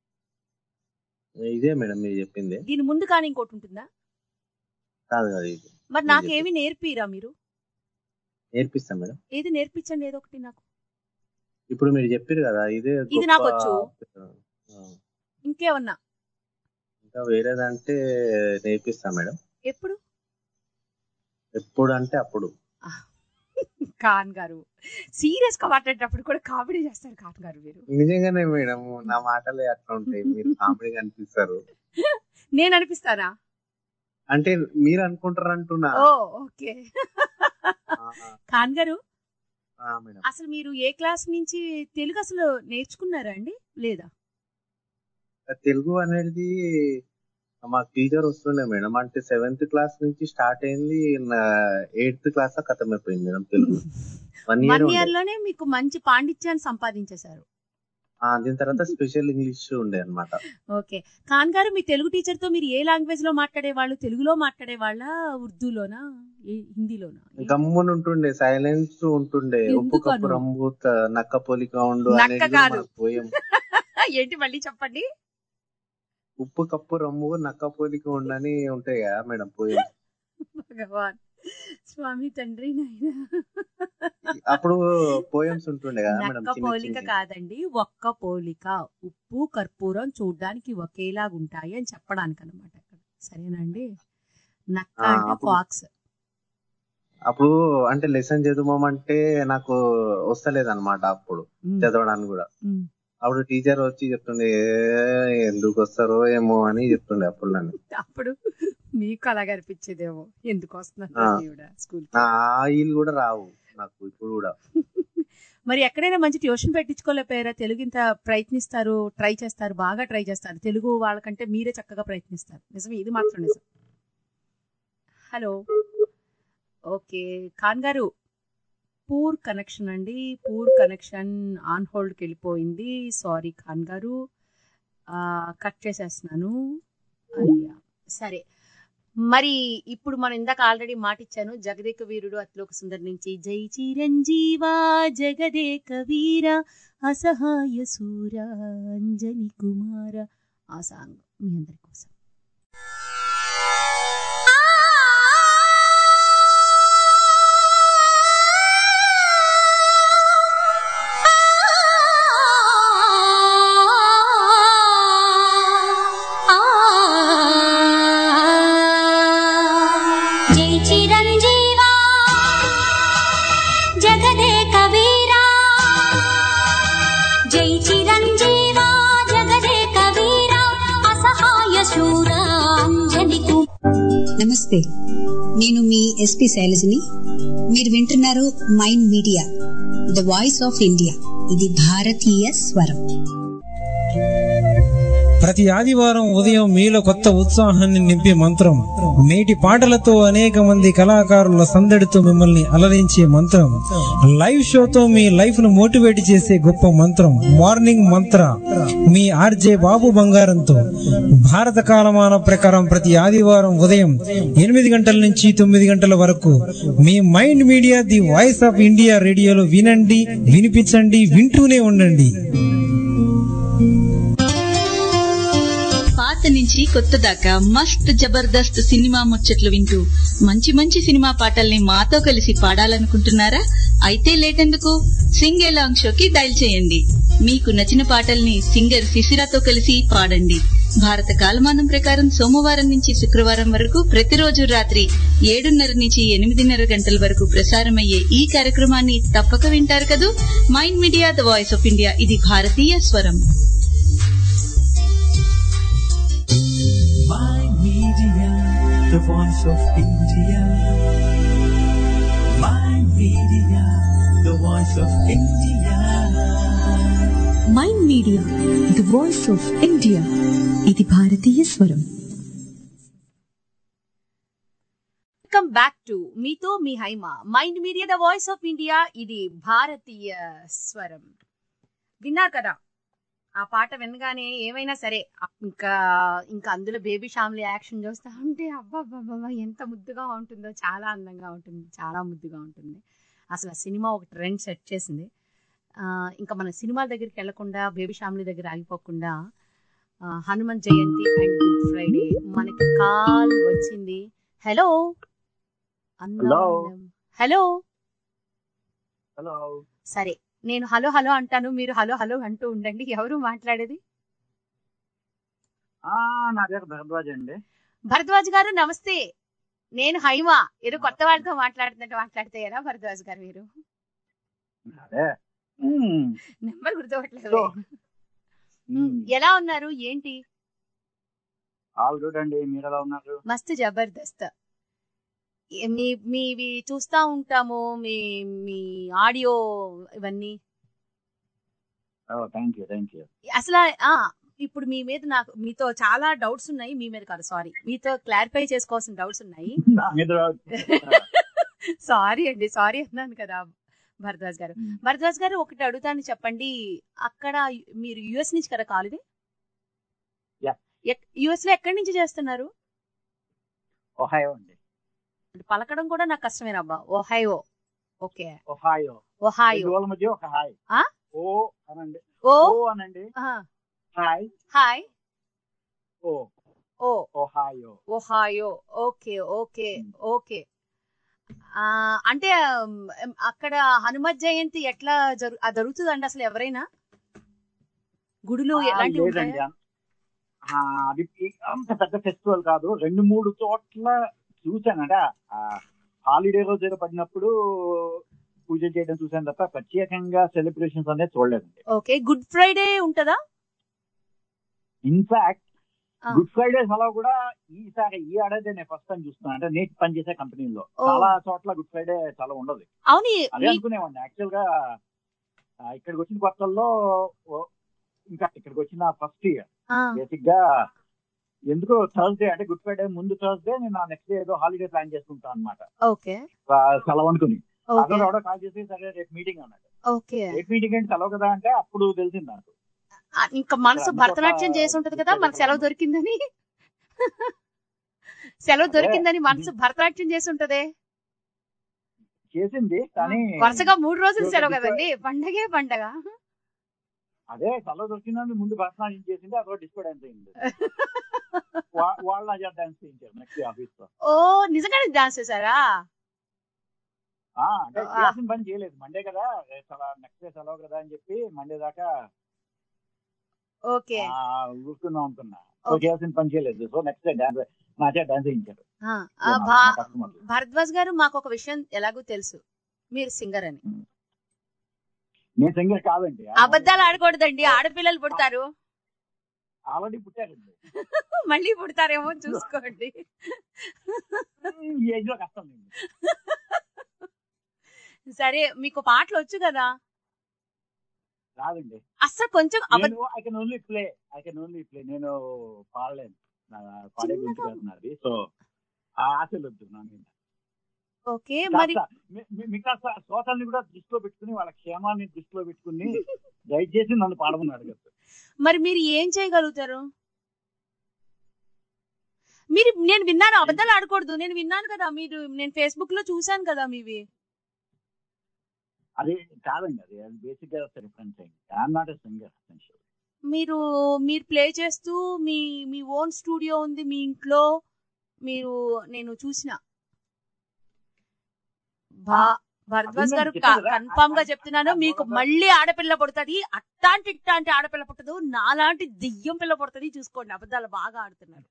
ఇదే మేడం మీరు చెప్పింది దీని ముందు కానీ ఇంకోటి ఉంటుందా కాదు కాదు ఇది మరి మీరు నాకేమి నేర్పిరా మీరు నేర్పిస్తాం మేడం ఏది నేర్పించండి ఏదో ఒకటి నాకు ఇప్పుడు మీరు చెప్పారు కదా ఇదే ఇది గొప్ప- నాకు వచ్చు. ఆ, ఇంకేమన్నా ఇంకా వేరేదంటే నేర్పిస్తాం మేడం ఎప్పుడు ఎప్పుడు అంటే అప్పుడు ఖాన్ గారు సీరియస్ గా మాట్లాడేటప్పుడు కూడా కామెడీ చేస్తారు ఖాన్ గారు మీరు నిజంగానే మేడం నా మాటలే అట్లా ఉంటాయి మీరు కామెడీగా అనిపిస్తారు నేను అనిపిస్తానా అంటే మీరు అనుకుంటారు అంటున్నా ఓ ఓకే ఖాన్ గారు ఆ, మేడం అసలు మీరు ఏ క్లాస్ నుంచి తెలుగు అసలు నేర్చుకున్నారా అండి లేదా తెలుగు అనేది మాకు టీచర్ వస్తుండే మేడం అంటే సెవెంత్ క్లాస్ నుంచి స్టార్ట్ అయింది ఎయిత్ క్లాస్ ఖతం అయిపోయింది madam Telugu one one year year లోనే మీకు మంచి పాండిత్యాన్ని సంపాదించేశారు దీని తర్వాత స్పెషల్ ఇంగ్లీష్ ఉండే అన్నమాట ఓకే ఖాన్ గారు మీ తెలుగు టీచర్ తో మీరు ఏ లాంగ్వేజ్ లో మాట్లాడేవాళ్ళు తెలుగులో మాట్లాడేవాళ్ళ ఉర్దూలోనా ఏ- హిందీలోనా గమ్మున ఉంటుండే సైలెన్స్ ఉంటుండే ఉప్పు ఎందుకను? కప్పు రంబు త- నక్క పోలిక ఉండు నక్క అనేది కాదు. పోయం ఏంటి మళ్ళీ చెప్పండి ఉప్పు కప్పు రమ్ము నక్క పోలిక ఉండని ఉంటాయి కదా మేడం పోయం భగవాన్ స్వామి తండ్రి నాయన అప్పుడు పోయమ్స్ ఉంటుండే కదా మేడం నక్క చిన్న పోలిక చిన్న కాదండి ఒక్క పోలిక ఉప్పు కర్పూరం చూడ్డానికి ఒకేలాగా ఉంటాయి అని చెప్పడానికి అనమాట సరేనండి నక్క ఆ, అంటే అప్పుడు- ఫాక్స్ అప్పుడు అంటే లెసన్ చదవమంటే నాకు వస్తలేదు అనమాట అప్పుడు మ్. చదవడానికి కూడా మ్. అప్పుడు టీచర్ వచ్చి చెప్తుండే "ఏ, ఎందుకు వస్తారో ఏమో అని చెప్తుండే అప్పుడు నన్ను అప్పుడు మీకు అలాగ అనిపించేదేమో ఎందుకు వస్తున్నారు ఆ. దేవుడా స్కూల్ ఆ ఆయిల్ కూడా రావు నాకు ఇప్పుడు కూడా మరి ఎక్కడైనా మంచి ట్యూషన్ పెట్టించుకోలేకపోయారా తెలుగు ఇంత ప్రయత్నిస్తారు ట్రై చేస్తారు బాగా ట్రై చేస్తారు తెలుగు వాళ్ళకంటే మీరే చక్కగా ప్రయత్నిస్తారు నిజమే ఇది మాత్రం నిజం హలో ఓకే ఖాన్ గారు పూర్ కనెక్షన్ అండి పూర్ కనెక్షన్ ఆన్ హోల్డ్కి వెళ్ళిపోయింది సారీ ఖాన్ గారు ఆ, కట్ చేసేస్తున్నాను అయ్యా సరే మరి ఇప్పుడు మనం ఇందాక ఆల్రెడీ మాట ఇచ్చాను జగదేక వీరుడు అత్లోక సుందరి నుంచి జై చిరంజీవా జగదేక వీర అసహాయ సూర అంజని కుమార ఆ సాంగ్ మీ అందరి కోసం జై చిరంజీవా జగదేక వీరా జై చిరంజీవా జగదేక వీరా అసహాయ శూర అంజని నమస్తే నేను మీ ఎస్పి శైలజని మీరు వింటున్నారు mind media the voice of India ఇది భారతీయ స్వరం ప్రతి ఆదివారం ఉదయం మీలో కొత్త ఉత్సాహాన్ని నింపే మంత్రం నేటి పాటలతో అనేక మంది కళాకారుల సందడితో మిమ్మల్ని అలరించే మంత్రం లైవ్ షోతో మీ లైఫ్ ను మోటివేట్ చేసే గొప్ప మంత్రం మార్నింగ్ మంత్ర మీ ఆర్జే బాబు బంగారంతో భారత కాలమాన ప్రకారం ప్రతి ఆదివారం ఉదయం ఎనిమిది గంటల నుంచి తొమ్మిది గంటల వరకు మీ mind media the voice of India రేడియోలో వినండి వినిపించండి వింటూనే ఉండండి పాత నుంచి కొత్త దాకా మస్త్ జబర్దస్త్ సినిమా ముచ్చట్లు వింటూ మంచి మంచి సినిమా పాటల్ని మాతో కలిసి పాడాలనుకుంటున్నారా అయితే లేటెందుకు సింగ్ ఎలాంగ్ షోకి డైల్ చేయండి మీకు నచ్చిన పాటల్ని సింగర్ శిశిరాతో కలిసి పాడండి భారత కాలమానం ప్రకారం సోమవారం నుంచి శుక్రవారం వరకు ప్రతిరోజు రాత్రి ఏడున్నర నుంచి ఎనిమిదిన్నర గంటల వరకు ప్రసారమయ్యే ఈ కార్యక్రమాన్ని తప్పక వింటారు కదూ mind media the voice of India ఇది భారతీయ స్వరం Mind Media, the voice of India. Mind Media, the voice of India. Mind media the voice of India ఇది భారతీయ స్వరం వెల్కమ్ బ్యాక్ టు మీతో మీ Haima mind media the voice of India ఇది భారతీయ స్వరం విన్నారు కదా ఆ పాట వినగానే ఏమైనా సరే ఇంకా ఇంకా అందులో బేబీ షామ్లీ యాక్షన్ చూస్తా ఉంటే అబ్బా ఎంత ముద్దుగా ఉంటుందో చాలా అందంగా ఉంటుంది చాలా ముద్దుగా ఉంటుంది అసలు ఆ సినిమా ఒక ట్రెండ్ సెట్ చేసింది ఆ, ఇంకా మన సినిమాల దగ్గరికి వెళ్లకుండా బేబీ షామ్లీ దగ్గర ఆగిపోకుండా ఆ, Hanuman Jayanti and good Friday మనకి కాల్ వచ్చింది హలో Hello. హలో హలో సరే నేను హలో హలో అంటాను మీరు హలో హలో అంటూ ఉండండి ఎవరు మాట్లాడేది ఆ, నా పేరు భరద్వాజ్ అండి భరద్వాజ్ గారు నమస్తే నేను హైమా ఏదో కొత్త వాళ్ళతో మాట్లాడుతున్నట్టు మాట్లాడితే ఎలా భరద్వాజ్ గారు మీరు అదే మ్మ్. నెంబర్ గుర్తుపట్టలేదు So, మ్మ్. ఎలా ఉన్నారు ఏంటి ఆల్ గుడ్ అండి మీరు ఎలా ఉన్నారు మస్తు జబర్దస్త్ ఏ- మీ మీవి చూస్తా ఉంటాము మీ మీ ఆడియో ఇవన్నీ థ్యాంక్ యూ థ్యాంక్ యూ అసలు ఆ ఇప్పుడు మీ మీద నాకు మీతో చాలా డౌట్స్ ఉన్నాయి మీ మీద కాదు సారీ మీతో క్లారిఫై చేసుకోవాల్సిన డౌట్స్ ఉన్నాయి నా మీద సారీ అండి సారీ అన్నాను కదా భరద్వాజ్ గారు భరద్వాజ్ గారు ఒకటి అడుగుతాను చెప్పండి అక్కడ మీరు యుఎస్ నుంచి కదా కాల్ ఇది Yeah. యుఎస్ లో ఎక్కడి నుంచి చేస్తున్నారు ఒహాయో అండి అంటే పలకడం కూడా నాకు కష్టమేనబ్బా ఓహైఓ ఓకే ఒహాయో ఒహాయో రెండు వాళ్ళ మధ్య ఒక హాయ్ ఆ? ఓ అనండి ఓ ఓ అనండి హాయ్ హాయ్ ఓ ఓ Ohio Ohio okay okay okay ఆ, అంటే ఉమ్, అక్కడ హనుమత్ జయంతి ఎట్లా జరు ఆ జరుగుతుందండి అసలు ఎవరైనా గుడులు ఆ, ఎలాంటివి లేదండి ఉంటాయా ఆ, అది అంత పెద్ద ఫెస్టివల్ కాదు రెండు మూడు చోట్ల చూశానంట హాలిడే రోజు ఏదో పడినప్పుడు పూజ చేయడం చూశాను తప్ప ప్రత్యేకంగా సెలబ్రేషన్స్ అనేది చూడలేదండి ఓకే గుడ్ ఫ్రైడే ఉంటదా ఇన్ఫాక్ట్ ఆ. గుడ్ ఫ్రైడే సెలవు కూడా ఈసారి ఈ ఏడాది నేను ఫస్ట్ టైం చూస్తున్నాను అంటే నేను పనిచేసే కంపెనీలో ఓ. చాలా చోట్ల గుడ్ ఫ్రైడే సెలవు ఉండదు అవును అదే మీ- అనుకునేవాడిని యాక్చువల్ గా ఆ, ఇక్కడికి వచ్చిన కొత్తల్లో ఓ, ఇంకా ఇక్కడికి వచ్చిన ఫస్ట్ ఇయర్ ఆ, బేసిక్ గా ఎందుకో థర్స్డే అంటే గుడ్ ఫ్రైడే ముందు థర్స్డే నేను ఆ నెక్స్ట్ డే ఏదో హాలిడే ప్లాన్ చేసుకుంటాను అనమాట ఓకే సెలవు అనుకుని ఓకే అతను ఎవడో కాల్ చేసి సరే రేపు మీటింగ్ అన్నాడు ఓకే రేపు మీటింగ్ ఏంటి సెలవు కదా అంటే అప్పుడు తెలిసింది నాకు ఆ, ఇంకా మనసు అన్ని భరతనాట్యం చోట్ల చేసి ఉంటది కదా మనకు సెలవు దొరికిందని సెలవు అదే. దొరికిందని మనసు భరతనాట్యం చేసి ఉంటదే చేసింది కానీ వరుసగా మూడు రోజులు ఒక సెలవు good కదండి పండగే పండగ అదే సెలవు దొరికిందని ముందు భరతనాట్యం చేసింది అదో డిస్టర్బెన్స్ అయింది వా- వాళ్ళు నా చేత డాన్స్ చేయించారు నెక్స్ట్ ఆఫీస్ లో ఓ నిజంగానే డాన్స్ చేశారా ఆ, అంటే చేయాల్సిన పని చేయలేదు మండే కదా నెక్స్ట్ డే సెలవు కదా అని చెప్పి మండే దాకా ఓకే ఆ, ఊరుకుందాం అనుకున్నా సో చేయాల్సిన పని చేయలేదు సో నెక్స్ట్ డే డాన్స్ నా చేత డాన్స్ చేయించారు ఆ, ఆ, మా- భా- మా కస్టమర్లు. భరద్వాజ్ గారు మాకు ఒక విషయం ఎలాగో తెలుసు మీరు సింగర్ అని నేను సింగర్ కాదండి అబద్ధాలు ఆడకూడదండి ఆడపిల్లలు పుడతారు ఆల్రెడీ పుట్టారండి మళ్ళీ పుడతారేమో చూసుకోండి ఈ ఏజ్ లో కష్టం లేదు సరే మీకు పాటలు వచ్చు కదా రాదండి అస్సలు కొంచెం అబద్ధ నేను I can only play I can only play నేను పాడలేను నా పాడే గురించి కాదు నాది సో ఆ ఆశలు వద్దు నా మీద ఓకే మరి కాస్త మీ- మీ- మీ కాస్త శ్రోతల్ని కూడా దృష్టిలో పెట్టుకుని వాళ్ళ క్షేమాన్ని దృష్టిలో పెట్టుకుని దయచేసి నన్ను పాడమని అడగద్దు మరి మీరు ఏం చేయగలుగుతారు మీరు నేను విన్నాను అబద్ధాలు ఆడకూడదు నేను విన్నాను కదా మీరు నేను ఫేస్బుక్ లో చూశాను కదా మీవి అది కాదండి అది అది బేసిక్ గా రిఫరెన్స్ అయింది ఐఎమ్ నాట్ ఎ సింగర్ మీరు మీరు ప్లే చేస్తూ మీ మీ ఓన్ స్టూడియో ఉంది మీ ఇంట్లో మీరు నేను చూసిన భా భరద్వాజ్ గారు అదే నేను చెప్పాను కదా, కన్ఫామ్ గా చెప్తున్నాను మీకు మళ్ళీ ఆడపిల్ల పుడుతుంది అట్టాంటి ఇట్టాంటి ఆడపిల్ల పుట్టదు నాలాంటి దెయ్యం పిల్ల పుడుతుంది చూసుకోండి అబద్ధాలు బాగా ఆడుతున్నారు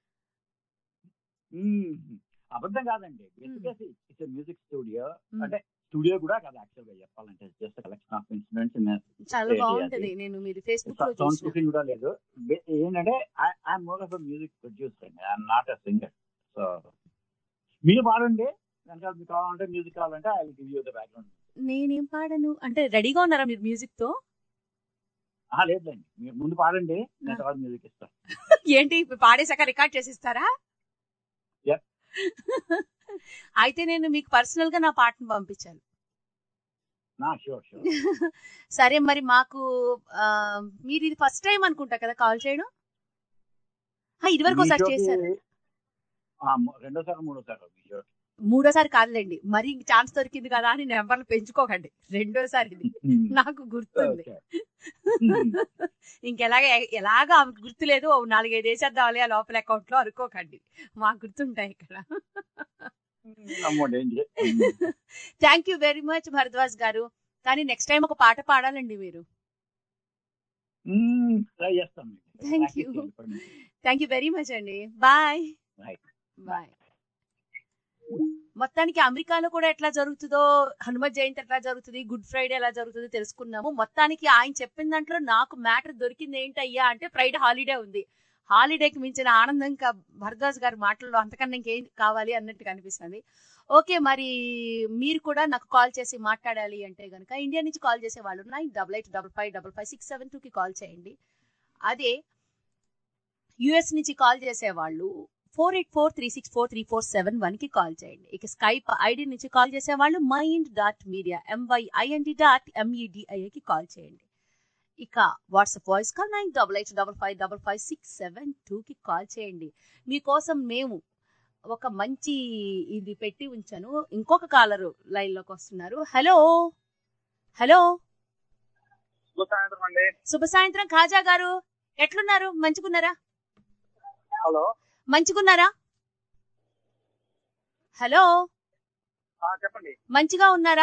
అబద్ధం కాదండి బేసిక్ ఇట్స్ మ్యూజిక్ స్టూడియో అంటే స్టూడియో కూడా కాదు యాక్చువల్ గా చెప్పాలంటే జస్ట్ కలెక్షన్ ఆఫ్ ఇన్స్ట్రుమెంట్స్ చాలా బాగుంటది నేను మీరు ఫేస్బుక్ లో సౌండ్ చూసిన ప్రూఫింగ్ కూడా లేదు బే- ఏంటంటే I'm more of music producer అండి I'm not a singer so మీరు పాడండి కనుక మీకు కావాలంటే మ్యూజిక్ కావాలంటే I give you the background నేనేం పాడను అంటే రెడీగా ఉన్నారా మీరు మ్యూజిక్ తో ఆ లేదండి మీరు ముందు పాడండి నేను తర్వాత మ్యూజిక్ ఇస్తాను ఏంటి ఇప్పుడు పాడేశాక రికార్డ్ చేసిస్తారా Yep. అయితే నేను మీకు పర్సనల్ గా నా పాటను పంపించాను నా షూర్ షూర్ సరే మరి మాకు ఆ, మీరు ఇది ఫస్ట్ టైం అనుకుంటా కదా కాల్ చేయడం ఆ, ఇదివరకు ఒకసారి చేశారు రెండోసారి మూడోసారి మీ షో మూడోసారి కాదులేండి మరి ఛాన్స్ దొరికింది కదా అని నెంబర్లు పెంచుకోకండి రెండోసారి ఇది నాకు గుర్తుంది ఇంకెలాగ ఎలాగా ఆమెకు గుర్తులేదు ఓ నాలుగైదు వేసేద్దాంలే ఆ లోపల అకౌంట్ లో అనుకోకండి మాకు గుర్తుంటాయి ఇక్కడ అమ్మో danger thank you very much Bharadwaj గారు కానీ నెక్స్ట్ టైం ఒక పాట పాడాలండి మీరు ట్రై చేస్తాం thank you thank you very much అండి బాయ్ బాయ్ మొత్తానికి అమెరికాలో కూడా ఎట్లా జరుగుతుందో హనుమత్ జయంతి ఎట్లా జరుగుతుంది గుడ్ ఫ్రైడే ఎలా జరుగుతుందో తెలుసుకున్నాము మొత్తానికి ఆయన చెప్పిన దాంట్లో నాకు మ్యాటర్ దొరికింది ఏంటయ్యా అంటే ఫ్రైడే హాలిడే ఉంది హాలిడేకి మించిన ఆనందం ఇంకా భరద్వాజ్ గారి మాటల్లో అంతకన్నా ఇంకేం కావాలి అన్నట్టు కనిపిస్తుంది ఓకే మరి మీరు కూడా నాకు కాల్ చేసి మాట్లాడాలి అంటే గనుక ఇండియా నుంచి కాల్ చేసే వాళ్ళు nine double eight double five double five six seven టూకి కాల్ చేయండి అదే యుఎస్ నుంచి కాల్ చేసే వాళ్ళు four eight four three six four three four seven one కి కాల్ చేయండి ఇక స్కైప్ ఐడి నుంచి కాల్ చేసే వాళ్ళు mind dot media M Y I N D dot ఎంఈడిఐకి కాల్ చేయండి ఇక WhatsApp voice call nine double eight double five double five six seven కి కాల్ చేయండి మీకోసం మేము ఒక మంచి ఇది పెట్టి ఉంచాను ఇంకొక కాలరు లైన్ లోకి వస్తున్నారు హలో హలో సాయంత్రం అండి శుభ సాయంత్రం ఖాజా గారు ఎట్లున్నారు మంచిగున్నారా హలో మంచిగున్నారా హలో ఆ, చెప్పండి మంచిగా ఉన్నారా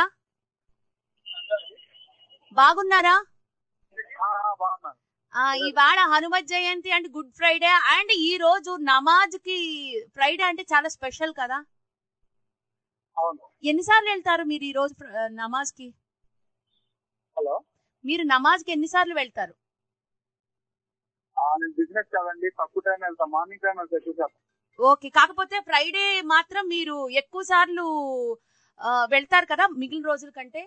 బాగున్నారా ఆ, ఆ, బాగున్నాను ఆ ఇవాళ Hanumat Jayanti and good Friday and ఈ రోజు నమాజ్ కి ఫ్రైడే అంటే చాలా స్పెషల్ కదా అవును ఎన్నిసార్లు వెళ్తారు మీరు ఈ రోజు ఫ్ర- నమాజ్ కి హలో మీరు నమాజ్ కి ఎన్నిసార్లు వెళ్తారు ఆ, నేను బిజినెస్ కాదండి తక్కువ టైం వెళ్తాను మార్నింగ్ టైం వెళ్తా చూసాను ఓకే కాకపోతే ఫ్రైడే మాత్రం మీరు ఎక్కువ సార్లు ఆ, వెళ్తారు కదా మిగిలిన రోజుల కంటే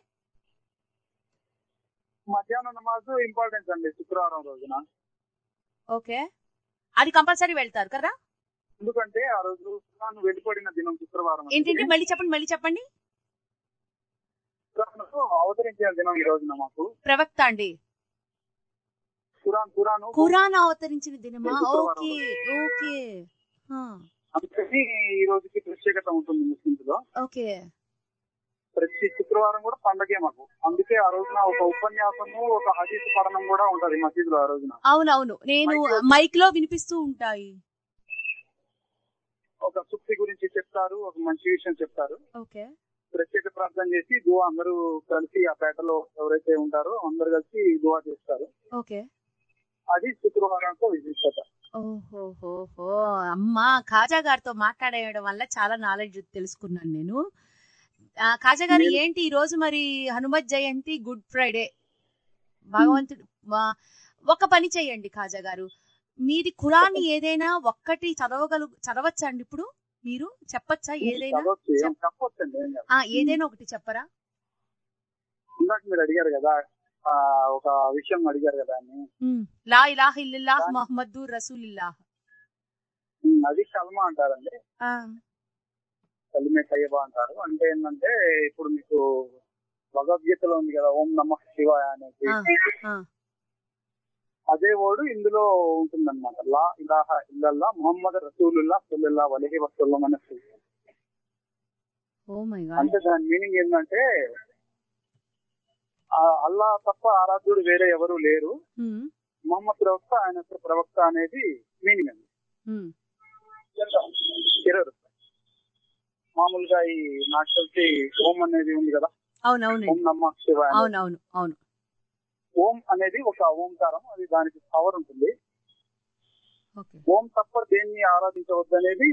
మధ్యాహ్నం నమాజ్ ఇంపార్టెన్స్ అండి శుక్రవారం రోజున ఓకే అది కంపల్సరీ వెళ్తారు కదా ఎందుకంటే ఆ రోజు ఖురాన్ వెళ్ళిపడిన దినం శుక్రవారం అనేది. ఏంటంటే మళ్ళీ చెప్పండి మళ్ళీ చెప్పండి ఖురాన్ను అవతరించిన దినం ఈ రోజున మాకు ప్రవక్త అండి ఖురాన్ ఖురాన్ ఖురాన్ అవతరించిన దినమా శుక్రవారం ఓకే ఓకే ఆ, అందుకని ఈ రోజుకి ప్రత్యేకత ఉంటుంది ముస్లింస్ లో ఓకే ప్రతి శుక్రవారం కూడా పండగే మాకు అందుకే ఆ రోజున ఒక ఉపన్యాసము ఒక హదీస్ పఠనం కూడా ఉంటది మసీద్ లో ఆ రోజున అవునవును నేను మైక్ లో వినిపిస్తూ ఉంటాయి ఒక సుక్తి గురించి చెప్తారు ఒక మంచి విషయం చెప్తారు ఓకే ప్రత్యేక ప్రార్థన చేసి దువా అందరూ కలిసి ఆ పేటలో ఎవరైతే ఉంటారో అందరు కలిసి దువా చేస్తారు ఓకే అది శుక్రవారంతో విశిష్టత ఓహోహోహో అమ్మా ఖాజా గారితో మాట్లాడేయడం వల్ల చాలా నాలెడ్జ్ తెలుసుకున్నాను నేను ఆ, ఖాజా గారు ఏంటి ఈ రోజు మరి హనుమత్ జయంతి గుడ్ ఫ్రైడే భగవంతుడు మా- ఒక పని చేయండి ఖాజా గారు మీది ఖురాన్ ఏదైనా ఒక్కటి చదవగలు చదవచ్చా అండి ఇప్పుడు మీరు చెప్పచ్చా ఏదైనా చదవచ్చు ఏం చెప్పొచ్చండి ఏం కాదు. ఆ ఏదైనా ఒకటి చెప్పరా ఇందాక మీరు అడిగారు కదా ఆ, ఒక విషయం అడిగారు కదా అని ఉమ్. లా ఇలాహ ఇల్లాహ్ మొహమ్మద్ రసూలిల్లాహ్ ఉమ్, అది కల్మా అంటారండి ఆ, కలిమే తయ్యబా అంటారు అంటే ఏంటంటే ఇప్పుడు మీకు భగవద్గీతలో ఉంది కదా ఓం నమ శివాయ అనేది ఆ, ఆ. అదే వర్డ్ ఇందులో ఉంటుందన్నమాట లా ఇలాహ ఇల్లల్లా మొహమ్మద్ రసూలుల్లా సుల్లుల్లా వలహి వసల్లం అనేసి ఓ మై అంటే గాడ్ దాని మీనింగ్ ఏంటంటే ఆ అల్లా తప్ప ఆరాధ్యుడు వేరే ఎవరు లేరు ఉమ్, మొహమ్మద్ ప్రవక్త ఆయన యొక్క ప్రవక్త అనేది మీనింగ్ అండి ఉమ్. ఇరవై రూపాయలు మామూలుగా ఈ నాకు తెలిసి ఓం అనేది ఉంది కదా అవునవునండి ఓం నమ్మ శివ అనేది. అవునవును అవును ఓం అనేది ఒక ఓంకారం అది దానికి పవర్ ఉంటుంది ఓకే ఓం తప్ప దేన్ని ఆరాధించవద్దు అనేది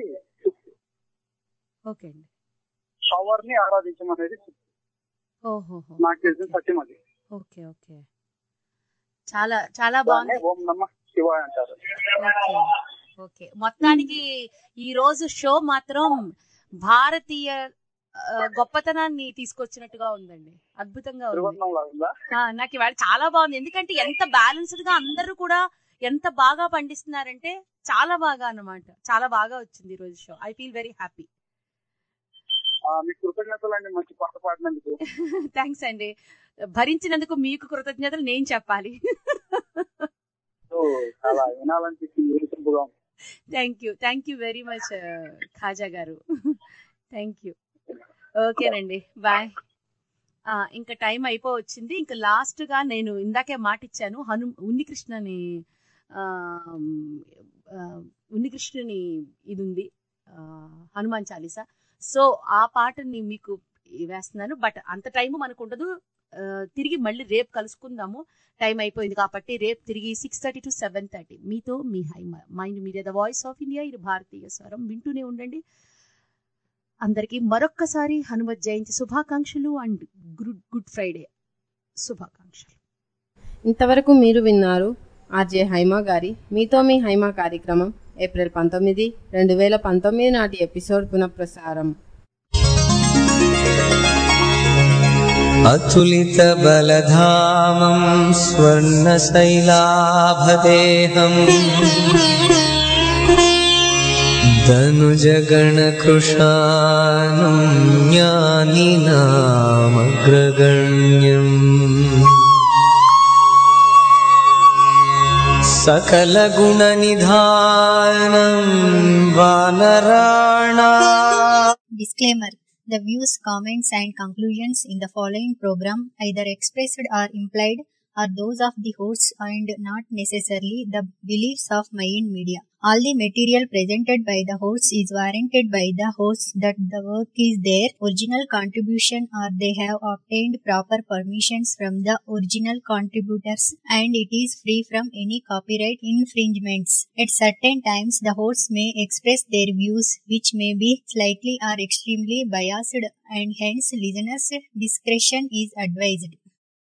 ఓకే అండి పవర్ ని ఆరాధించమనేది ఓహో నాకు తెలిసిన సత్యం అది ఓకే ఓకే చాలా చాలా దాన్నే బాగుంది ఓం నమ్మ శివాయ అంటారు ఓకే ఓకే మొత్తానికి ఈ రోజు షో మాత్రం భారతీయ ఆ, గొప్పతనాన్ని తీసుకొచ్చినట్టుగా ఉందండి అద్భుతంగా ఉంది త్రివర్ణం లాగా ఉందా ఆ, నాకు ఇవాళ చాలా బాగుంది ఎందుకంటే ఎంత బ్యాలెన్స్డ్ గా అందరూ కూడా ఎంత బాగా పండిస్తున్నారంటే చాలా బాగా అన్నమాట చాలా బాగా వచ్చింది ఈ రోజు show I feel very happy ఆ, మీకు కృతజ్ఞతలు అండి మంచి పాట పాడినందుకు థ్యాంక్స్ అండి భరించినందుకు మీకు కృతజ్ఞతలు నేను చెప్పాలి సో, చాలా వినాలనిపించింది విరుసింపుగా ఉంది thank you thank you very much Khaja గారు థ్యాంక్ యూ ఓకేనండి బాయ్ ఇంకా టైం అయిపోవచ్చింది ఇంకా లాస్ట్ గా నేను ఇందాకే మాట ఇచ్చాను హను ఉన్నికృష్ణని ఆ, ఆ, ఉన్నికృష్ణుని ఇది ఉంది ఆ, హనుమాన్ చాలీసా సో ఆ పాటని మీకు వేస్తున్నాను బట్ అంత టైం మనకు ఉండదు ఆ, తిరిగి మళ్ళీ రేపు కలుసుకుందాము టైం అయిపోయింది కాబట్టి రేపు తిరిగి six thirty to seven thirty మీతో మీ హై mind media the voice of India ఇది భారతీయ స్వరం వింటూనే ఉండండి అందరికీ మరొక్కసారి హనుమత్ జయంతి శుభాకాంక్షలు అండ్ గుడ్ గుడ్ ఫ్రైడే శుభాకాంక్షలు ఇంతవరకు మీరు విన్నారు ఆర్జే హైమా గారి మీతో మీ హైమా కార్యక్రమం ఏప్రిల్ పంతొమ్మిది రెండు వేల పంతొమ్మిది నాటి ఎపిసోడ్ పునఃప్రసారం अतुलितबलधामं स्वर्णशैलाभदेहम् धनुजगणकृशानं ज्ञानिनामग्रगण्यम् सकलगुणनिधानं वानराणा Disclaimer The views, comments, and conclusions in the following program, either expressed or implied, are those of the hosts and not necessarily the beliefs of Mayan Media. All the material presented by the hosts is warranted by the hosts that the work is their original contribution or they have obtained proper permissions from the original contributors and it is free from any copyright infringements. At certain times, the hosts may express their views which may be slightly or extremely biased and hence listeners' discretion is advised.